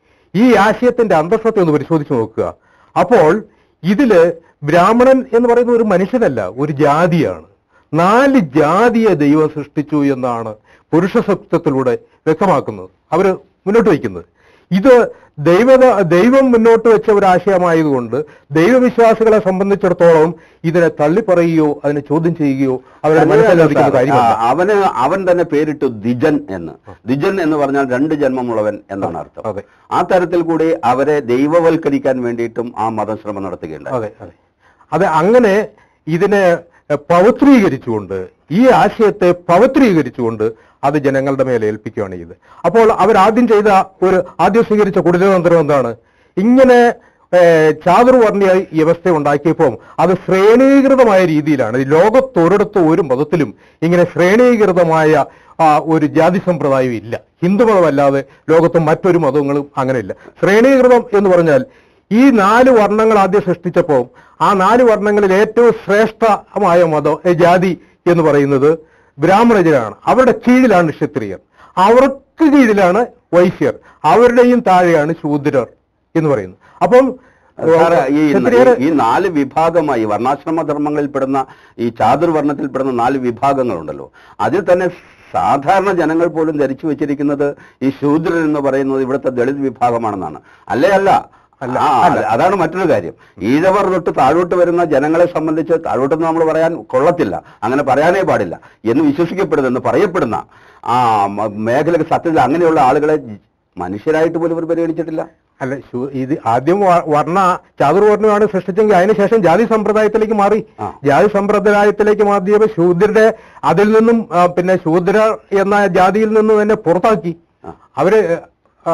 Speaker 2: ഈ ആശയത്തിന്റെ അന്തസ്സത്തെ ഒന്ന് പരിശോധിച്ച് നോക്കുക അപ്പോൾ ഇതില് ബ്രാഹ്മണൻ എന്ന് പറയുന്ന ഒരു മനുഷ്യനല്ല ഒരു ജാതിയാണ് നാല് ജാതിയെ ദൈവം സൃഷ്ടിച്ചു എന്നാണ് പുരുഷസത്വത്തിലൂടെ വ്യക്തമാക്കുന്നത് അവര് മുന്നോട്ട് വയ്ക്കുന്നത് ഇത് ദൈവത ദൈവം മുന്നോട്ട് വെച്ച ഒരു ആശയമായതുകൊണ്ട് ദൈവവിശ്വാസികളെ സംബന്ധിച്ചിടത്തോളം ഇതിനെ തള്ളിപ്പറയുകയോ അതിനെ ചോദ്യം ചെയ്യുകയോ അവരുടെ മനസ്സിലാക്കുന്ന കാര്യമല്ല
Speaker 1: ആ, അവന് അവൻ തന്നെ പേരിട്ടു ദിജൻ എന്ന് ദിജൻ എന്ന് പറഞ്ഞാൽ രണ്ട് ജന്മമുള്ളവൻ എന്നാണ് അർത്ഥം
Speaker 2: അതെ
Speaker 1: ആ തരത്തിൽ കൂടി അവരെ ദൈവവൽക്കരിക്കാൻ വേണ്ടിയിട്ടും ആ മതം ശ്രമം നടത്തുകയുണ്ടായി
Speaker 2: അതെ അതെ അതെ അങ്ങനെ ഇതിനെ പവിത്രീകരിച്ചുകൊണ്ട് ഈ ആശയത്തെ പവിത്രീകരിച്ചുകൊണ്ട് അത് ജനങ്ങളുടെ മേലെ ഏൽപ്പിക്കുകയാണ് ചെയ്തത് അപ്പോൾ അവരാദ്യം ചെയ്ത ഒരു ആദ്യം സ്വീകരിച്ച കുടിലതന്ത്രം എന്താണ് ഇങ്ങനെ ഏഹ്, ചാതുർവർണ്ണീയ വ്യവസ്ഥ ഉണ്ടാക്കിയപ്പോൾ അത് ശ്രേണീകൃതമായ രീതിയിലാണ് ഈ ലോകത്തൊരിടത്ത് ഒരു മതത്തിലും ഇങ്ങനെ ശ്രേണീകൃതമായ ആ, ഒരു ജാതി സമ്പ്രദായം ഇല്ല ഹിന്ദുമതമല്ലാതെ ലോകത്ത് മറ്റൊരു മതങ്ങളും അങ്ങനെയില്ല ശ്രേണീകൃതം എന്ന് പറഞ്ഞാൽ ഈ നാല് വർണ്ണങ്ങൾ ആദ്യം സൃഷ്ടിച്ചപ്പോൾ ആ നാല് വർണ്ണങ്ങളിൽ ഏറ്റവും ശ്രേഷ്ഠമായ മതം ഏ, ജാതി എന്ന് പറയുന്നത് ബ്രാഹ്മണജനാണ് അവരുടെ കീഴിലാണ് ക്ഷത്രിയർ അവർക്ക് കീഴിലാണ് വൈശ്യർ അവരുടെയും താഴെയാണ് ശൂദ്രർ എന്ന് പറയുന്നത് അപ്പം
Speaker 1: സാറേ, ഈ
Speaker 2: ക്ഷത്രിയർ
Speaker 1: ഈ നാല് വിഭാഗമായി വർണ്ണാശ്രമ ധർമ്മങ്ങളിൽ പെടുന്ന ഈ ചാതുർവർണ്ണത്തിൽ പെടുന്ന നാല് വിഭാഗങ്ങളുണ്ടല്ലോ അതിൽ തന്നെ സാധാരണ ജനങ്ങൾ പോലും ധരിച്ചു വെച്ചിരിക്കുന്നത് ഈ ശൂദ്രൻ എന്ന് പറയുന്നത് ഇവിടുത്തെ ദളിത് വിഭാഗമാണെന്നാണ് അല്ലേ അല്ല
Speaker 2: അല്ല,
Speaker 1: ആ,
Speaker 2: അല്ല.
Speaker 1: അതാണ് മറ്റൊരു കാര്യം ഈഴവർ തൊട്ട് താഴോട്ട് വരുന്ന ജനങ്ങളെ സംബന്ധിച്ച് താഴോട്ടെന്ന് നമ്മൾ പറയാൻ കൊള്ളത്തില്ല അങ്ങനെ പറയാനേ പാടില്ല എന്ന് വിശ്വസിക്കപ്പെടുന്ന എന്ന് പറയപ്പെടുന്ന ആ മ- മേഖല സത്യത്തിൽ അങ്ങനെയുള്ള ആളുകളെ മനുഷ്യരായിട്ട് പോലും ഇവർ പരിഗണിച്ചിട്ടില്ല
Speaker 2: അല്ല ശു- ഇത് ആദ്യം വ- വർണ്ണ ചാതുർവർണ്ണമാണ് സൃഷ്ടിച്ചെങ്കിൽ അതിനുശേഷം ജാതി സമ്പ്രദായത്തിലേക്ക് മാറി
Speaker 1: ആ.
Speaker 2: ജാതി സമ്പ്രദായത്തിലേക്ക് മാറിയപ്പോൾ ശൂദ്രരുടെ അതിൽ നിന്നും ആ, പിന്നെ ശൂദ്ര എന്ന ജാതിയിൽ നിന്ന് തന്നെ പുറത്താക്കി
Speaker 1: ആ.
Speaker 2: അവര് ആ,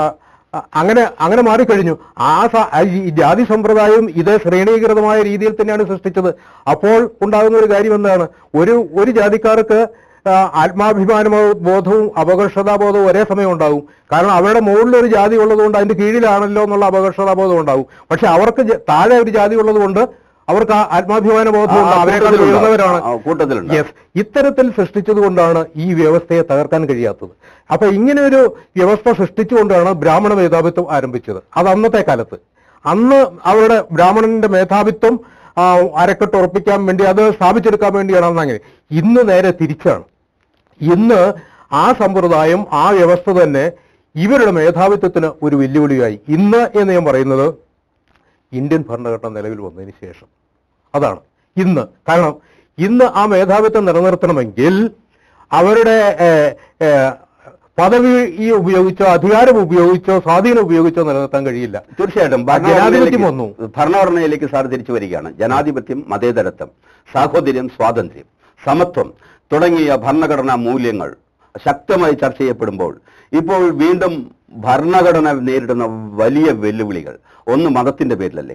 Speaker 2: അ- അങ്ങനെ അങ്ങനെ മാറിക്കഴിഞ്ഞു ആ സ- ആ ഈ ജാതി സമ്പ്രദായം ഇത് ശ്രേണീകൃതമായ രീതിയിൽ തന്നെയാണ് സൃഷ്ടിച്ചത് അപ്പോൾ ഉണ്ടാകുന്ന ഒരു കാര്യം എന്താണ് ഒരു ഒരു ജാതിക്കാർക്ക് ആ, ആത്മാഭിമാന ബോധവും അപകർഷതാബോധവും ഒരേ സമയം ഉണ്ടാകും കാരണം അവരുടെ മുകളിൽ ഒരു ജാതി ഉള്ളതുകൊണ്ട് അതിന്റെ കീഴിലാണല്ലോ എന്നുള്ള അപകർഷതാബോധം ഉണ്ടാകും പക്ഷെ അവർക്ക് ജ- താഴെ ഒരു ജാതി ഉള്ളതുകൊണ്ട് അവർക്ക് ആ ആത്മാഭിമാന ബോധമുണ്ട്
Speaker 1: ആ,
Speaker 2: അവരെക്കാൾ
Speaker 1: കൂട്ടത്തിലുണ്ടാവും.
Speaker 2: ഉയർന്നവരാണ്
Speaker 1: ആ, കൂട്ടത്തിലുണ്ടാവും.
Speaker 2: യെസ് ഇത്തരത്തിൽ സൃഷ്ടിച്ചത് കൊണ്ടാണ് ഈ വ്യവസ്ഥയെ തകർക്കാൻ കഴിയാത്തത് അപ്പൊ ഇങ്ങനെ ഒരു വ്യവസ്ഥ സൃഷ്ടിച്ചുകൊണ്ടാണ് ബ്രാഹ്മണ മേധാവിത്വം ആരംഭിച്ചത് അത് അന്നത്തെ കാലത്ത് അന്ന് അവരുടെ ബ്രാഹ്മണന്റെ മേധാവിത്വം ആ, അരക്കെട്ട് ഉറപ്പിക്കാൻ വേണ്ടി അത് സ്ഥാപിച്ചെടുക്കാൻ വേണ്ടിയാണ് അന്ന് അങ്ങനെ ഇന്ന് നേരെ തിരിച്ചാണ് ഇന്ന് ആ സമ്പ്രദായം ആ വ്യവസ്ഥ തന്നെ ഇവരുടെ മേധാവിത്വത്തിന് ഒരു വെല്ലുവിളിയായി ഇന്ന് എന്ന് ഞാൻ പറയുന്നത് ഇന്ത്യൻ ഭരണഘടന നിലവിൽ വന്നതിന് ശേഷം അതാണ് ഇന്ന് കാരണം ഇന്ന് ആ മേധാവിത്വം നിലനിർത്തണമെങ്കിൽ അവരുടെ ഏഹ്, ഏഹ്, പദവി ഈ ഉപയോഗിച്ചോ അധികാരം ഉപയോഗിച്ചോ സ്വാധീനം ഉപയോഗിച്ചോ നിലനിർത്താൻ കഴിയില്ല
Speaker 1: തീർച്ചയായിട്ടും
Speaker 2: ജനാധിപത്യം വന്നു.
Speaker 1: ഭരണഘടനയിലേക്ക് സാർ തിരിച്ചു വരികയാണ് ജനാധിപത്യം മതേതരത്വം സാഹോദര്യം സ്വാതന്ത്ര്യം സമത്വം തുടങ്ങിയ ഭരണഘടനാ മൂല്യങ്ങൾ ശക്തമായി ചർച്ച ചെയ്യപ്പെടുമ്പോൾ ഇപ്പോൾ വീണ്ടും ഭരണഘടന നേരിടുന്ന വലിയ വെല്ലുവിളികൾ ഒന്ന് മതത്തിന്റെ പേരിലല്ലേ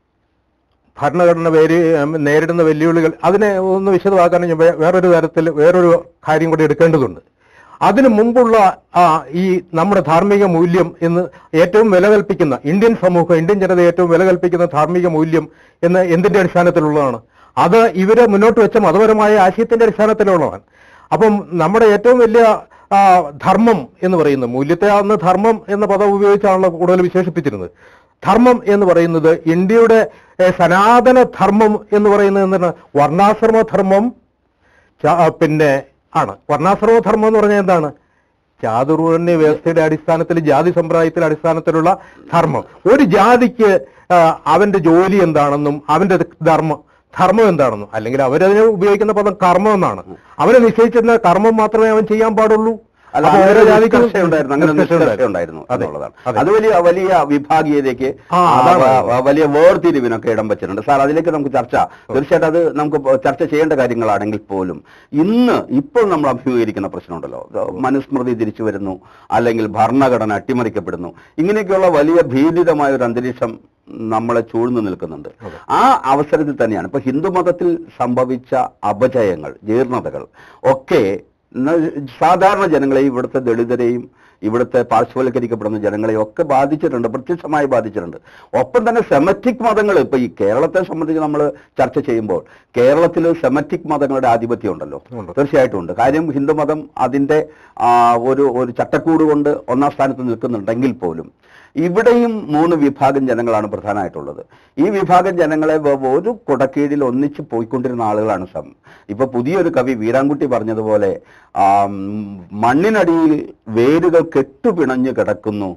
Speaker 2: ഭരണഘടന പേര് ഉം, നേരിടുന്ന വെല്ലുവിളികൾ അതിനെ ഒന്ന് വിശദമാക്കാൻ ഞാൻ വേ- വേറൊരു തരത്തിൽ വേറൊരു കാര്യം കൂടി എടുക്കേണ്ടതുണ്ട് അതിനു മുമ്പുള്ള ആ, ഈ നമ്മുടെ ധാർമ്മിക മൂല്യം എന്ന് ഏറ്റവും വില കൽപ്പിക്കുന്ന ഇന്ത്യൻ സമൂഹം ഇന്ത്യൻ ജനത ഏറ്റവും വില കൽപ്പിക്കുന്ന ധാർമ്മിക മൂല്യം എന്ന് എന്തിന്റെ അടിസ്ഥാനത്തിലുള്ളതാണ് അത് ഇവര് മുന്നോട്ട് വെച്ച മതപരമായ ആശയത്തിന്റെ അടിസ്ഥാനത്തിലുള്ളതാണ് അപ്പം നമ്മുടെ ഏറ്റവും വലിയ ആ, ധർമ്മം എന്ന് പറയുന്നത് മൂല്യത്തെ അന്ന് ധർമ്മം എന്ന പദം ഉപയോഗിച്ചാണല്ലോ കൂടുതൽ വിശേഷിപ്പിച്ചിരുന്നത് ധർമ്മം എന്ന് പറയുന്നത് ഇന്ത്യയുടെ ഏ, സനാതന ധർമ്മം എന്ന് പറയുന്നത് എന്താണ് വർണ്ണാശ്രമ ധർമ്മം ചാ- പിന്നെ ആണ് വർണ്ണാശ്രമ ധർമ്മം എന്ന് പറഞ്ഞാൽ എന്താണ് ചാതുർവർണ്ണ വ്യവസ്ഥയുടെ അടിസ്ഥാനത്തിൽ ജാതി സമ്പ്രദായത്തിന്റെ അടിസ്ഥാനത്തിലുള്ള ധർമ്മം ഒരു ജാതിക്ക് ആ, അവന്റെ ജോലി എന്താണെന്നും അവന്റെ ധർമ്മം ധർമ്മം എന്താണെന്നും അല്ലെങ്കിൽ അവരതിന് ഉപയോഗിക്കുന്ന പദം കർമ്മം എന്നാണ് അവന് നിശ്ചയിച്ചിരുന്ന കർമ്മം മാത്രമേ അവൻ ചെയ്യാൻ പാടുള്ളൂ
Speaker 1: അല്ല
Speaker 2: അപ്പൊ
Speaker 1: അങ്ങനെ
Speaker 2: ഓരോ
Speaker 1: ഒരു
Speaker 2: ജാതിക്കും
Speaker 1: നിഷ്കർഷയുണ്ടായിരുന്നു അങ്ങനെ ഒരു
Speaker 2: നിഷ്കർഷ
Speaker 1: നിഷ്കർഷയുണ്ടായിരുന്നു
Speaker 2: അതെ,
Speaker 1: എന്നുള്ളതാണ്
Speaker 2: അതെ.
Speaker 1: അത് വലിയ വലിയ വിഭാഗീയതയ്ക്ക്
Speaker 2: ആ,
Speaker 1: ആ,
Speaker 2: അതാണ്.
Speaker 1: വ- വ- വലിയ വേർതിരിവിനൊക്കെ ഇടം വെച്ചിട്ടുണ്ട് സാർ അതിലേക്ക് നമുക്ക് ചർച്ച തീർച്ചയായിട്ടും അത് നമുക്ക് പ- ചർച്ച ചെയ്യേണ്ട കാര്യങ്ങളാണെങ്കിൽ പോലും ഇന്ന് ഇപ്പോൾ നമ്മൾ അഭിമുഖീകരിക്കുന്ന പ്രശ്നമുണ്ടല്ലോ ഇത് മനുസ്മൃതി തിരിച്ചു വരുന്നു അല്ലെങ്കിൽ ഭരണഘടന അട്ടിമറിക്കപ്പെടുന്നു ഇങ്ങനെയൊക്കെയുള്ള വലിയ ഭീതിതമായ ഒരു അന്തരീക്ഷം നമ്മളെ ചൂഴ്ന്നു നിൽക്കുന്നുണ്ട് ആ അവസരത്തിൽ തന്നെയാണ് ഇപ്പൊ ഹിന്ദുമതത്തിൽ സംഭവിച്ച അപജയങ്ങൾ ജീർണതകൾ ഒക്കെ ന- സാധാരണ ജനങ്ങളെയും ഇവിടുത്തെ ദളിതരെയും ഇവിടുത്തെ പാർശ്വവൽക്കരിക്കപ്പെടുന്ന ജനങ്ങളെയും ഒക്കെ ബാധിച്ചിട്ടുണ്ട് പ്രത്യക്ഷമായി ബാധിച്ചിട്ടുണ്ട് ഒപ്പം തന്നെ സെമറ്റിക് മതങ്ങൾ ഇപ്പൊ ഈ കേരളത്തെ സംബന്ധിച്ച് നമ്മൾ ചർച്ച ചെയ്യുമ്പോൾ കേരളത്തിൽ സെമറ്റിക് മതങ്ങളുടെ ആധിപത്യം ഉണ്ടല്ലോ
Speaker 2: ഉണ്ട്.
Speaker 1: തീർച്ചയായിട്ടും ഉണ്ട് കാര്യം ഹിന്ദുമതം അതിന്റെ ആ, ഒരു ഒരു ചട്ടക്കൂട് കൊണ്ട് ഒന്നാം സ്ഥാനത്ത് നിൽക്കുന്നുണ്ടെങ്കിൽ പോലും ഇവിടെയും മൂന്ന് വിഭാഗം ജനങ്ങളാണ് പ്രധാനമായിട്ടുള്ളത് ഈ വിഭാഗം ജനങ്ങളെ വ- ഒരു കുടക്കീഴിൽ ഒന്നിച്ച് പോയിക്കൊണ്ടിരുന്ന ആളുകളാണ് സം ഇപ്പൊ പുതിയൊരു കവി വീരാൻകുട്ടി പറഞ്ഞതുപോലെ ആം, മണ്ണിനടിയിൽ വേരുകൾ കെട്ടുപിണഞ്ഞു കിടക്കുന്നു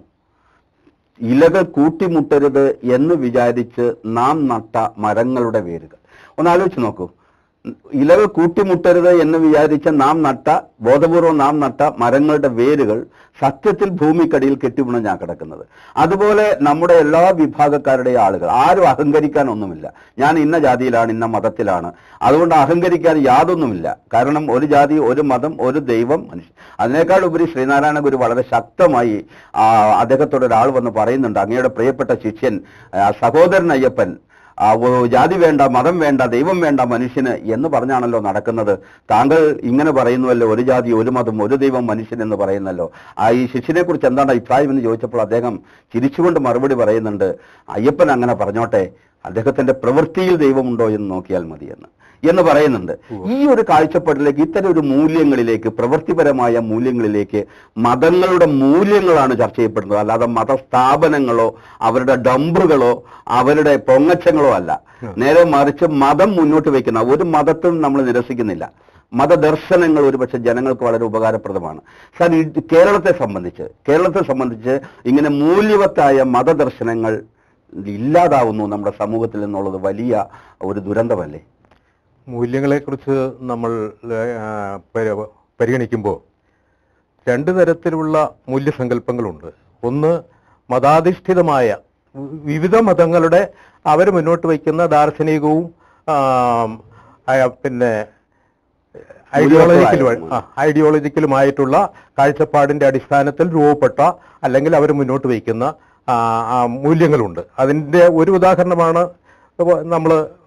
Speaker 1: ഇലകൾ കൂട്ടിമുട്ടരുത് എന്ന് വിചാരിച്ച് നാം നട്ട മരങ്ങളുടെ വേരുകൾ ഒന്ന് ആലോചിച്ച് നോക്കൂ ഇലകൾ കൂട്ടിമുട്ടരുത് എന്ന് വിചാരിച്ച നാം നട്ട ബോധപൂർവം നാം നട്ട മരങ്ങളുടെ വേരുകൾ സത്യത്തിൽ ഭൂമിക്കടിയിൽ കെട്ടിപിണഞ്ഞാ കിടക്കുന്നത് അതുപോലെ നമ്മുടെ എല്ലാ വിഭാഗക്കാരുടെയും ആളുകൾ ആരും അഹങ്കരിക്കാനൊന്നുമില്ല ഞാൻ ഇന്ന ജാതിയിലാണ് ഇന്ന മതത്തിലാണ് അതുകൊണ്ട് അഹങ്കരിക്കാൻ യാതൊന്നുമില്ല കാരണം ഒരു ജാതി ഒരു മതം ഒരു ദൈവം മനുഷ്യൻ അതിനേക്കാൾ ഉപരി ശ്രീനാരായണ ഗുരു വളരെ ശക്തമായി ആ, അദ്ദേഹത്തോട് ഒരാൾ വന്ന് പറയുന്നുണ്ട് അങ്ങയുടെ പ്രിയപ്പെട്ട ശിഷ്യൻ ആ, സഹോദരൻ അയ്യപ്പൻ ആ, ഓ, ജാതി വേണ്ട മതം വേണ്ട ദൈവം വേണ്ട മനുഷ്യന് എന്ന് പറഞ്ഞാണല്ലോ നടക്കുന്നത് താങ്കൾ ഇങ്ങനെ പറയുന്നുവല്ലോ ഒരു ജാതി ഒരു മതം ഒരു ദൈവം മനുഷ്യൻ എന്ന് പറയുന്നല്ലോ ആ ഈ ശിഷ്യനെ കുറിച്ച് എന്താണ് അഭിപ്രായം എന്ന് ചോദിച്ചപ്പോൾ അദ്ദേഹം ചിരിച്ചുകൊണ്ട് മറുപടി പറയുന്നുണ്ട് അയ്യപ്പൻ അങ്ങനെ പറഞ്ഞോട്ടെ അദ്ദേഹത്തിന്റെ പ്രവൃത്തിയിൽ ദൈവമുണ്ടോ എന്ന് നോക്കിയാൽ മതി എന്ന് എന്ന് പറയുന്നുണ്ട് ഈ ഒരു കാഴ്ചപ്പാടിലേക്ക് ഇത്തരം ഒരു മൂല്യങ്ങളിലേക്ക് പ്രവൃത്തിപരമായ മൂല്യങ്ങളിലേക്ക് മതങ്ങളുടെ മൂല്യങ്ങളാണ് ചർച്ച ചെയ്യപ്പെടുന്നത് അല്ലാതെ മതസ്ഥാപനങ്ങളോ അവരുടെ ഡംബറുകളോ അവരുടെ പൊങ്ങച്ചങ്ങളോ അല്ല നേരെ മറിച്ച് മതം മുന്നോട്ട് വയ്ക്കുന്ന ഒരു മതത്തും നമ്മൾ നിരസിക്കുന്നില്ല മതദർശനങ്ങൾ ഒരുപക്ഷെ ജനങ്ങൾക്ക് വളരെ ഉപകാരപ്രദമാണ് സാർ ഈ കേരളത്തെ സംബന്ധിച്ച് കേരളത്തെ സംബന്ധിച്ച് ഇങ്ങനെ മൂല്യവത്തായ മതദർശനങ്ങൾ ഇല്ലാതാവുന്നു നമ്മുടെ സമൂഹത്തിൽ എന്നുള്ളത് വലിയ ഒരു ദുരന്തമല്ലേ
Speaker 2: മൂല്യങ്ങളെക്കുറിച്ച് നമ്മൾ ആ, പരി- പരിഗണിക്കുമ്പോൾ രണ്ട് തരത്തിലുള്ള മൂല്യസങ്കല്പങ്ങളുണ്ട് ഒന്ന് മതാധിഷ്ഠിതമായ വി- വിവിധ മതങ്ങളുടെ അവർ മുന്നോട്ട് വയ്ക്കുന്ന ദാർശനികവും ആ, ആ, പിന്നെ ഐഡിയോളജിക്കലും
Speaker 1: മൂല്യവത്തായ-
Speaker 2: ഐഡിയോളജിക്കലുമായിട്ടുള്ള കാഴ്ചപ്പാടിന്റെ അടിസ്ഥാനത്തിൽ രൂപപ്പെട്ട അല്ലെങ്കിൽ അവർ മുന്നോട്ട് വയ്ക്കുന്ന ആ, ആ, മൂല്യങ്ങളുണ്ട് അതിന്റെ ഒരു ഉദാഹരണമാണ് നമ്മൾ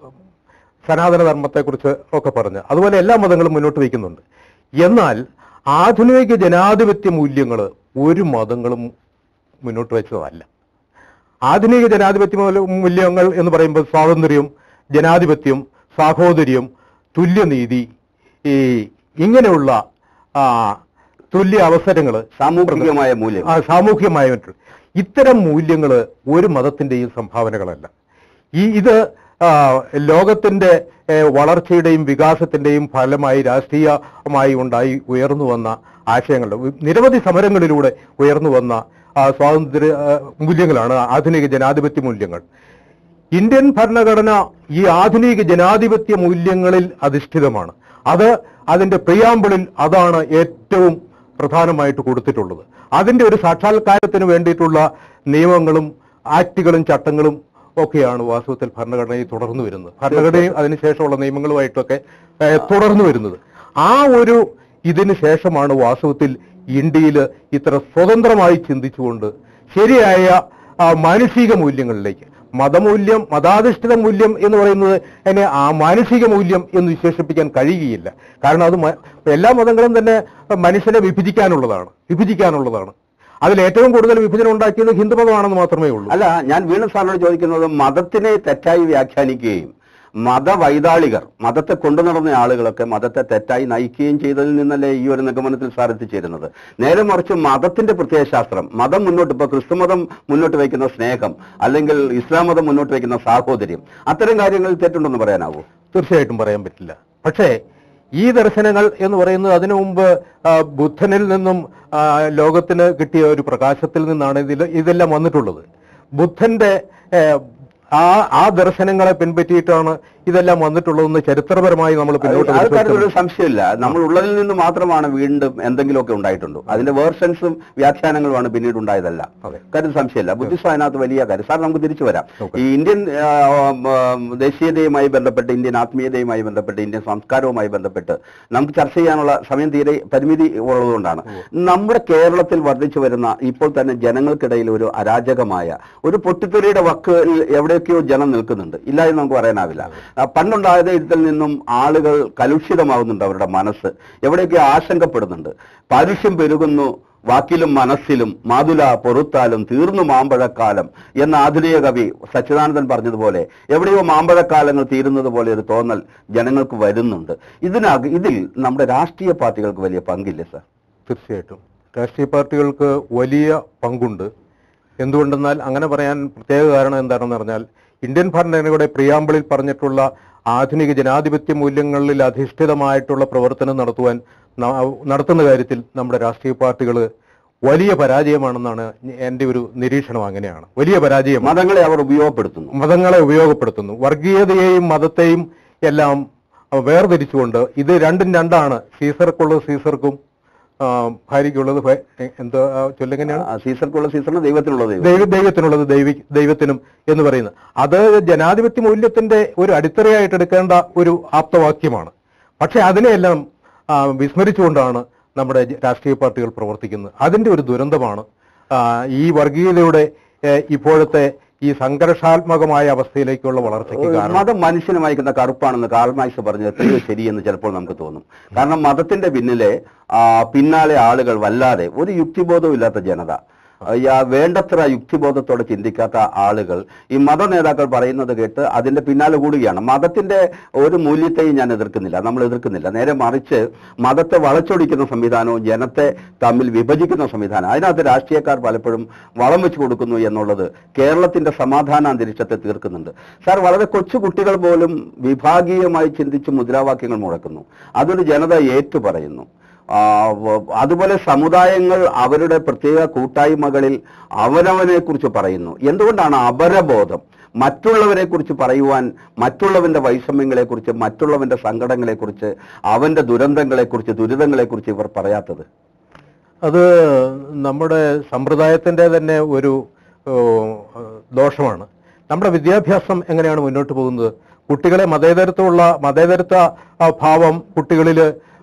Speaker 2: സനാതന ധർമ്മത്തെക്കുറിച്ച് ഒക്കെ പറഞ്ഞ് അതുപോലെ എല്ലാ മതങ്ങളും മുന്നോട്ട് വയ്ക്കുന്നുണ്ട് എന്നാൽ ആധുനിക ജനാധിപത്യ മൂല്യങ്ങൾ ഒരു മതങ്ങളും മുന്നോട്ട് വെച്ചതല്ല ആധുനിക ജനാധിപത്യ മൂല- മൂല്യങ്ങൾ എന്ന് പറയുമ്പോൾ സ്വാതന്ത്ര്യം ജനാധിപത്യം സാഹോദര്യം തുല്യനീതി ഈ ഇങ്ങനെയുള്ള ആ, തുല്യ അവസരങ്ങൾ
Speaker 1: സാമൂഹികമായ മൂല്യം
Speaker 2: ആ, സാമൂഹ്യമായിട്ടുള്ള ഇത്തരം മൂല്യങ്ങൾ ഒരു മതത്തിന്റെയും സംഭാവനകളല്ല ഈ ഇത് ആ, ലോകത്തിന്റെ ഏ, വളർച്ചയുടെയും വികാസത്തിന്റെയും ഫലമായി രാഷ്ട്രീയമായി ഉണ്ടായി ഉയർന്നു വന്ന ആശയങ്ങളുടെ വി- നിരവധി സമരങ്ങളിലൂടെ ഉയർന്നു വന്ന ആ, സ്വാതന്ത്ര്യ ആ, മൂല്യങ്ങളാണ് ആധുനിക ജനാധിപത്യ മൂല്യങ്ങൾ ഇന്ത്യൻ ഭരണഘടന ഈ ആധുനിക ജനാധിപത്യ മൂല്യങ്ങളിൽ അധിഷ്ഠിതമാണ് അത് അതിന്റെ പ്രിയാമ്പിളിൽ അതാണ് ഏറ്റവും പ്രധാനമായിട്ട് കൊടുത്തിട്ടുള്ളത് അതിന്റെ ഒരു സാക്ഷാത്കാരത്തിന് വേണ്ടിയിട്ടുള്ള നിയമങ്ങളും ആക്ടുകളും ചട്ടങ്ങളും ഒക്കെയാണ് വാസ്തവത്തിൽ ഭരണഘടനയിൽ തുടർന്നു വരുന്നത് ഭരണഘടനയും അതിനുശേഷമുള്ള നിയമങ്ങളുമായിട്ടൊക്കെ ഏഹ്, തുടർന്നു വരുന്നത് ആ ഒരു ഇതിന് ശേഷമാണ് വാസ്തവത്തിൽ ഇന്ത്യയിൽ ഇത്ര സ്വതന്ത്രമായി ചിന്തിച്ചുകൊണ്ട് ശരിയായ ആ, മാനുഷിക മൂല്യങ്ങളിലേക്ക് മതമൂല്യം മതാധിഷ്ഠിത മൂല്യം എന്ന് പറയുന്നത് അതിനെ ആ മാനുഷിക മൂല്യം എന്ന് വിശേഷിപ്പിക്കാൻ കഴിയുകയില്ല കാരണം അത് മ- എല്ലാ മതങ്ങളും തന്നെ മനുഷ്യനെ വിഭജിക്കാനുള്ളതാണ് വിഭജിക്കാനുള്ളതാണ് അതിൽ ഏറ്റവും കൂടുതൽ വിഭജനം ഉണ്ടാക്കിയത് ഹിന്ദുമതമാണെന്ന് മാത്രമേ ഉള്ളൂ
Speaker 1: അല്ല ഞാൻ വീണ്ടും സാറിനോട് ചോദിക്കുന്നത് മതത്തിനെ തെറ്റായി വ്യാഖ്യാനിക്കുകയും മതവൈതാളികർ മതത്തെ കൊണ്ടു നടന്ന ആളുകളൊക്കെ മതത്തെ തെറ്റായി നയിക്കുകയും ചെയ്തതിൽ നിന്നല്ലേ ഈ ഒരു നിഗമനത്തിൽ സാർ എത്തിച്ചേരുന്നത് നേരെ മറിച്ച് മതത്തിന്റെ പ്രത്യയശാസ്ത്രം മതം മുന്നോട്ട് ഇപ്പൊ ക്രിസ്തുമതം മുന്നോട്ട് വയ്ക്കുന്ന സ്നേഹം അല്ലെങ്കിൽ ഇസ്ലാം മതം മുന്നോട്ട് വയ്ക്കുന്ന സാഹോദര്യം അത്തരം കാര്യങ്ങളിൽ തെറ്റുണ്ടെന്ന് പറയാനാവൂ
Speaker 2: തീർച്ചയായിട്ടും പറയാൻ പറ്റില്ല പക്ഷേ ഈ ദർശനങ്ങൾ എന്ന് പറയുന്നത് അതിനു മുമ്പ് ആ, ബുദ്ധനിൽ നിന്നും ആ, ലോകത്തിന് കിട്ടിയ ഒരു പ്രകാശത്തിൽ നിന്നാണ് ഇതിൽ ഇതെല്ലാം വന്നിട്ടുള്ളത് ബുദ്ധന്റെ ഏ, ആ ആ ദർശനങ്ങളെ പിൻപറ്റിയിട്ടാണ് ഇതെല്ലാം വന്നിട്ടുള്ളതെന്ന് ചരിത്രപരമായി നമ്മൾ പിന്നോട്ട്
Speaker 1: അത് കാര്യത്തിൽ ഒരു
Speaker 2: പരിശോധിച്ചാൽ
Speaker 1: സംശയമില്ല നമ്മൾ ഉള്ളതിൽ നിന്ന് മാത്രമാണ് വീണ്ടും എന്തെങ്കിലുമൊക്കെ ഉണ്ടായിട്ടുണ്ടോ അതിന്റെ വേർഷൻസും വ്യാഖ്യാനങ്ങളുമാണ് പിന്നീട് ഉണ്ടായതല്ല
Speaker 2: അതെ.
Speaker 1: കാര്യം സംശയമില്ല ബുദ്ധിസം അതിനകത്ത് വലിയ കാര്യം സാർ നമുക്ക് തിരിച്ചു വരാം
Speaker 2: ഓക്കെ.
Speaker 1: ഈ ഇന്ത്യൻ ആ, ആ, ദേശീയതയുമായി ബന്ധപ്പെട്ട് ഇന്ത്യൻ ആത്മീയതയുമായി ബന്ധപ്പെട്ട് ഇന്ത്യൻ സംസ്കാരവുമായി ബന്ധപ്പെട്ട് നമുക്ക് ചർച്ച ചെയ്യാനുള്ള സമയം തീരെ പരിമിതി ഉള്ളതുകൊണ്ടാണ് നമ്മുടെ കേരളത്തിൽ വർദ്ധിച്ചു വരുന്ന ഇപ്പോൾ തന്നെ ജനങ്ങൾക്കിടയിൽ ഒരു അരാജകമായ ഒരു പൊട്ടിത്തെറിയുടെ വക്കിൽ എവിടെയൊക്കെയോ ജനം നിൽക്കുന്നുണ്ട് ഇല്ല എന്ന് നമുക്ക് പറയാനാവില്ല ആ, പണ്ടുണ്ടായത് ഇതിൽ നിന്നും ആളുകൾ കലുഷിതമാകുന്നുണ്ട് അവരുടെ മനസ്സ് എവിടെയൊക്കെ ആശങ്കപ്പെടുന്നുണ്ട് പാരുഷ്യം പെരുകുന്നു വാക്കിലും മനസ്സിലും മാതുല പൊറുത്താലും തീർന്നു മാമ്പഴക്കാലം എന്ന ആധുനിക കവി സച്ചിദാനന്ദൻ പറഞ്ഞതുപോലെ എവിടെയോ മാമ്പഴക്കാലങ്ങൾ തീരുന്നത് പോലെ ഒരു തോന്നൽ ജനങ്ങൾക്ക് വരുന്നുണ്ട് ഇതിനക ഇതിൽ നമ്മുടെ രാഷ്ട്രീയ പാർട്ടികൾക്ക് വലിയ പങ്കില്ല സർ
Speaker 2: തീർച്ചയായിട്ടും രാഷ്ട്രീയ പാർട്ടികൾക്ക് വലിയ പങ്കുണ്ട് എന്തുകൊണ്ടെന്നാൽ അങ്ങനെ പറയാൻ പ്രത്യേക കാരണം എന്താണെന്ന് പറഞ്ഞാൽ ഇന്ത്യൻ ഭരണഘടനയുടെ പ്രിയാമ്പിളിൽ പറഞ്ഞിട്ടുള്ള ആധുനിക ജനാധിപത്യ മൂല്യങ്ങളിൽ അധിഷ്ഠിതമായിട്ടുള്ള പ്രവർത്തനം നടത്തുവാൻ ന- നടത്തുന്ന കാര്യത്തിൽ നമ്മുടെ രാഷ്ട്രീയ പാർട്ടികൾ വലിയ പരാജയമാണെന്നാണ് എൻ്റെ ഒരു നിരീക്ഷണം അങ്ങനെയാണ് വലിയ പരാജയമാണ്
Speaker 1: മതങ്ങളെ അവർ ഉപയോഗപ്പെടുത്തുന്നു
Speaker 2: മതങ്ങളെ ഉപയോഗപ്പെടുത്തുന്നു വർഗീയതയെയും മതത്തെയും എല്ലാം അഹ് വേർതിരിച്ചുകൊണ്ട് ഇത് രണ്ടും രണ്ടാണ് സീസർക്കുള്ളത് സീസർക്കും ആ, ഭാര്യയ്ക്കുള്ളത് ഭ- എ- എന്താ ആ, ചൊല്ലെങ്ങനെയാണ്
Speaker 1: ആ, സീസർക്കുള്ള സീസറിന് ദൈവത്തിനുള്ള ദൈവം
Speaker 2: ദൈവ ദൈവത്തിനുള്ളത് ദൈവി ദൈവത്തിനും എന്ന് പറയുന്നത് അത് ജനാധിപത്യ മൂല്യത്തിന്റെ ഒരു അടിത്തറയായിട്ട് എടുക്കേണ്ട ഒരു ആപ്തവാക്യമാണ് പക്ഷെ അതിനെയെല്ലാം ആ, വിസ്മരിച്ചുകൊണ്ടാണ് നമ്മുടെ ജ- രാഷ്ട്രീയ പാർട്ടികൾ പ്രവർത്തിക്കുന്നത് അതിന്റെ ഒരു ദുരന്തമാണ് ആ, ഈ വർഗീയതയുടെ ഏ, ഇപ്പോഴത്തെ ഈ സംഘർഷാത്മകമായ അവസ്ഥയിലേക്കുള്ള വളർച്ചയ്ക്ക് കാരണം
Speaker 1: മതം മനുഷ്യന് വായിക്കുന്ന കറുപ്പാണെന്ന് കാൾമാക്സ് പറഞ്ഞത് എത്രയോ ശരിയെന്ന് ചിലപ്പോൾ നമുക്ക് തോന്നും കാരണം മതത്തിന്റെ പിന്നിലെ ആ, പിന്നാലെ ആളുകൾ വല്ലാതെ ഒരു യുക്തിബോധവും ഇല്ലാത്ത ജനത ആ, യാ- വേണ്ടത്ര യുക്തിബോധത്തോടെ ചിന്തിക്കാത്ത ആളുകൾ ഈ മത നേതാക്കൾ പറയുന്നത് കേട്ട് അതിന്റെ പിന്നാലെ കൂടുകയാണ് മതത്തിന്റെ ഒരു മൂല്യത്തെയും ഞാൻ എതിർക്കുന്നില്ല നമ്മൾ എതിർക്കുന്നില്ല നേരെ മറിച്ച് മതത്തെ വളച്ചൊടിക്കുന്ന സംവിധാനവും ജനത്തെ തമ്മിൽ വിഭജിക്കുന്ന സംവിധാനം അതിനകത്ത് രാഷ്ട്രീയക്കാർ പലപ്പോഴും വളം വെച്ച് കൊടുക്കുന്നു എന്നുള്ളത് കേരളത്തിന്റെ സമാധാന അന്തരീക്ഷത്തെ തീർക്കുന്നുണ്ട് സാർ വളരെ കൊച്ചു കുട്ടികൾ പോലും വിഭാഗീയമായി ചിന്തിച്ച് മുദ്രാവാക്യങ്ങൾ മുഴക്കുന്നു അതൊരു ജനത ഏറ്റു പറയുന്നു ആ, വ- അതുപോലെ സമുദായങ്ങൾ അവരുടെ പ്രത്യേക കൂട്ടായ്മകളിൽ അവനവനെ കുറിച്ച് പറയുന്നു എന്തുകൊണ്ടാണ് അപരബോധം മറ്റുള്ളവരെ കുറിച്ച് പറയുവാൻ മറ്റുള്ളവന്റെ വൈഷമ്യങ്ങളെക്കുറിച്ച് മറ്റുള്ളവന്റെ സങ്കടങ്ങളെക്കുറിച്ച് അവന്റെ ദുരന്തങ്ങളെക്കുറിച്ച് ദുരിതങ്ങളെക്കുറിച്ച് ഇവർ പറയാത്തത്
Speaker 2: അത് നമ്മുടെ സമ്പ്രദായത്തിന്റെ തന്നെ ഒരു ഓ, ദോഷമാണ് നമ്മുടെ വിദ്യാഭ്യാസം എങ്ങനെയാണ് മുന്നോട്ട് പോകുന്നത് കുട്ടികളെ മതേതരത്വമുള്ള മതേതരത്വ ആ, ഭാവം കുട്ടികളിൽ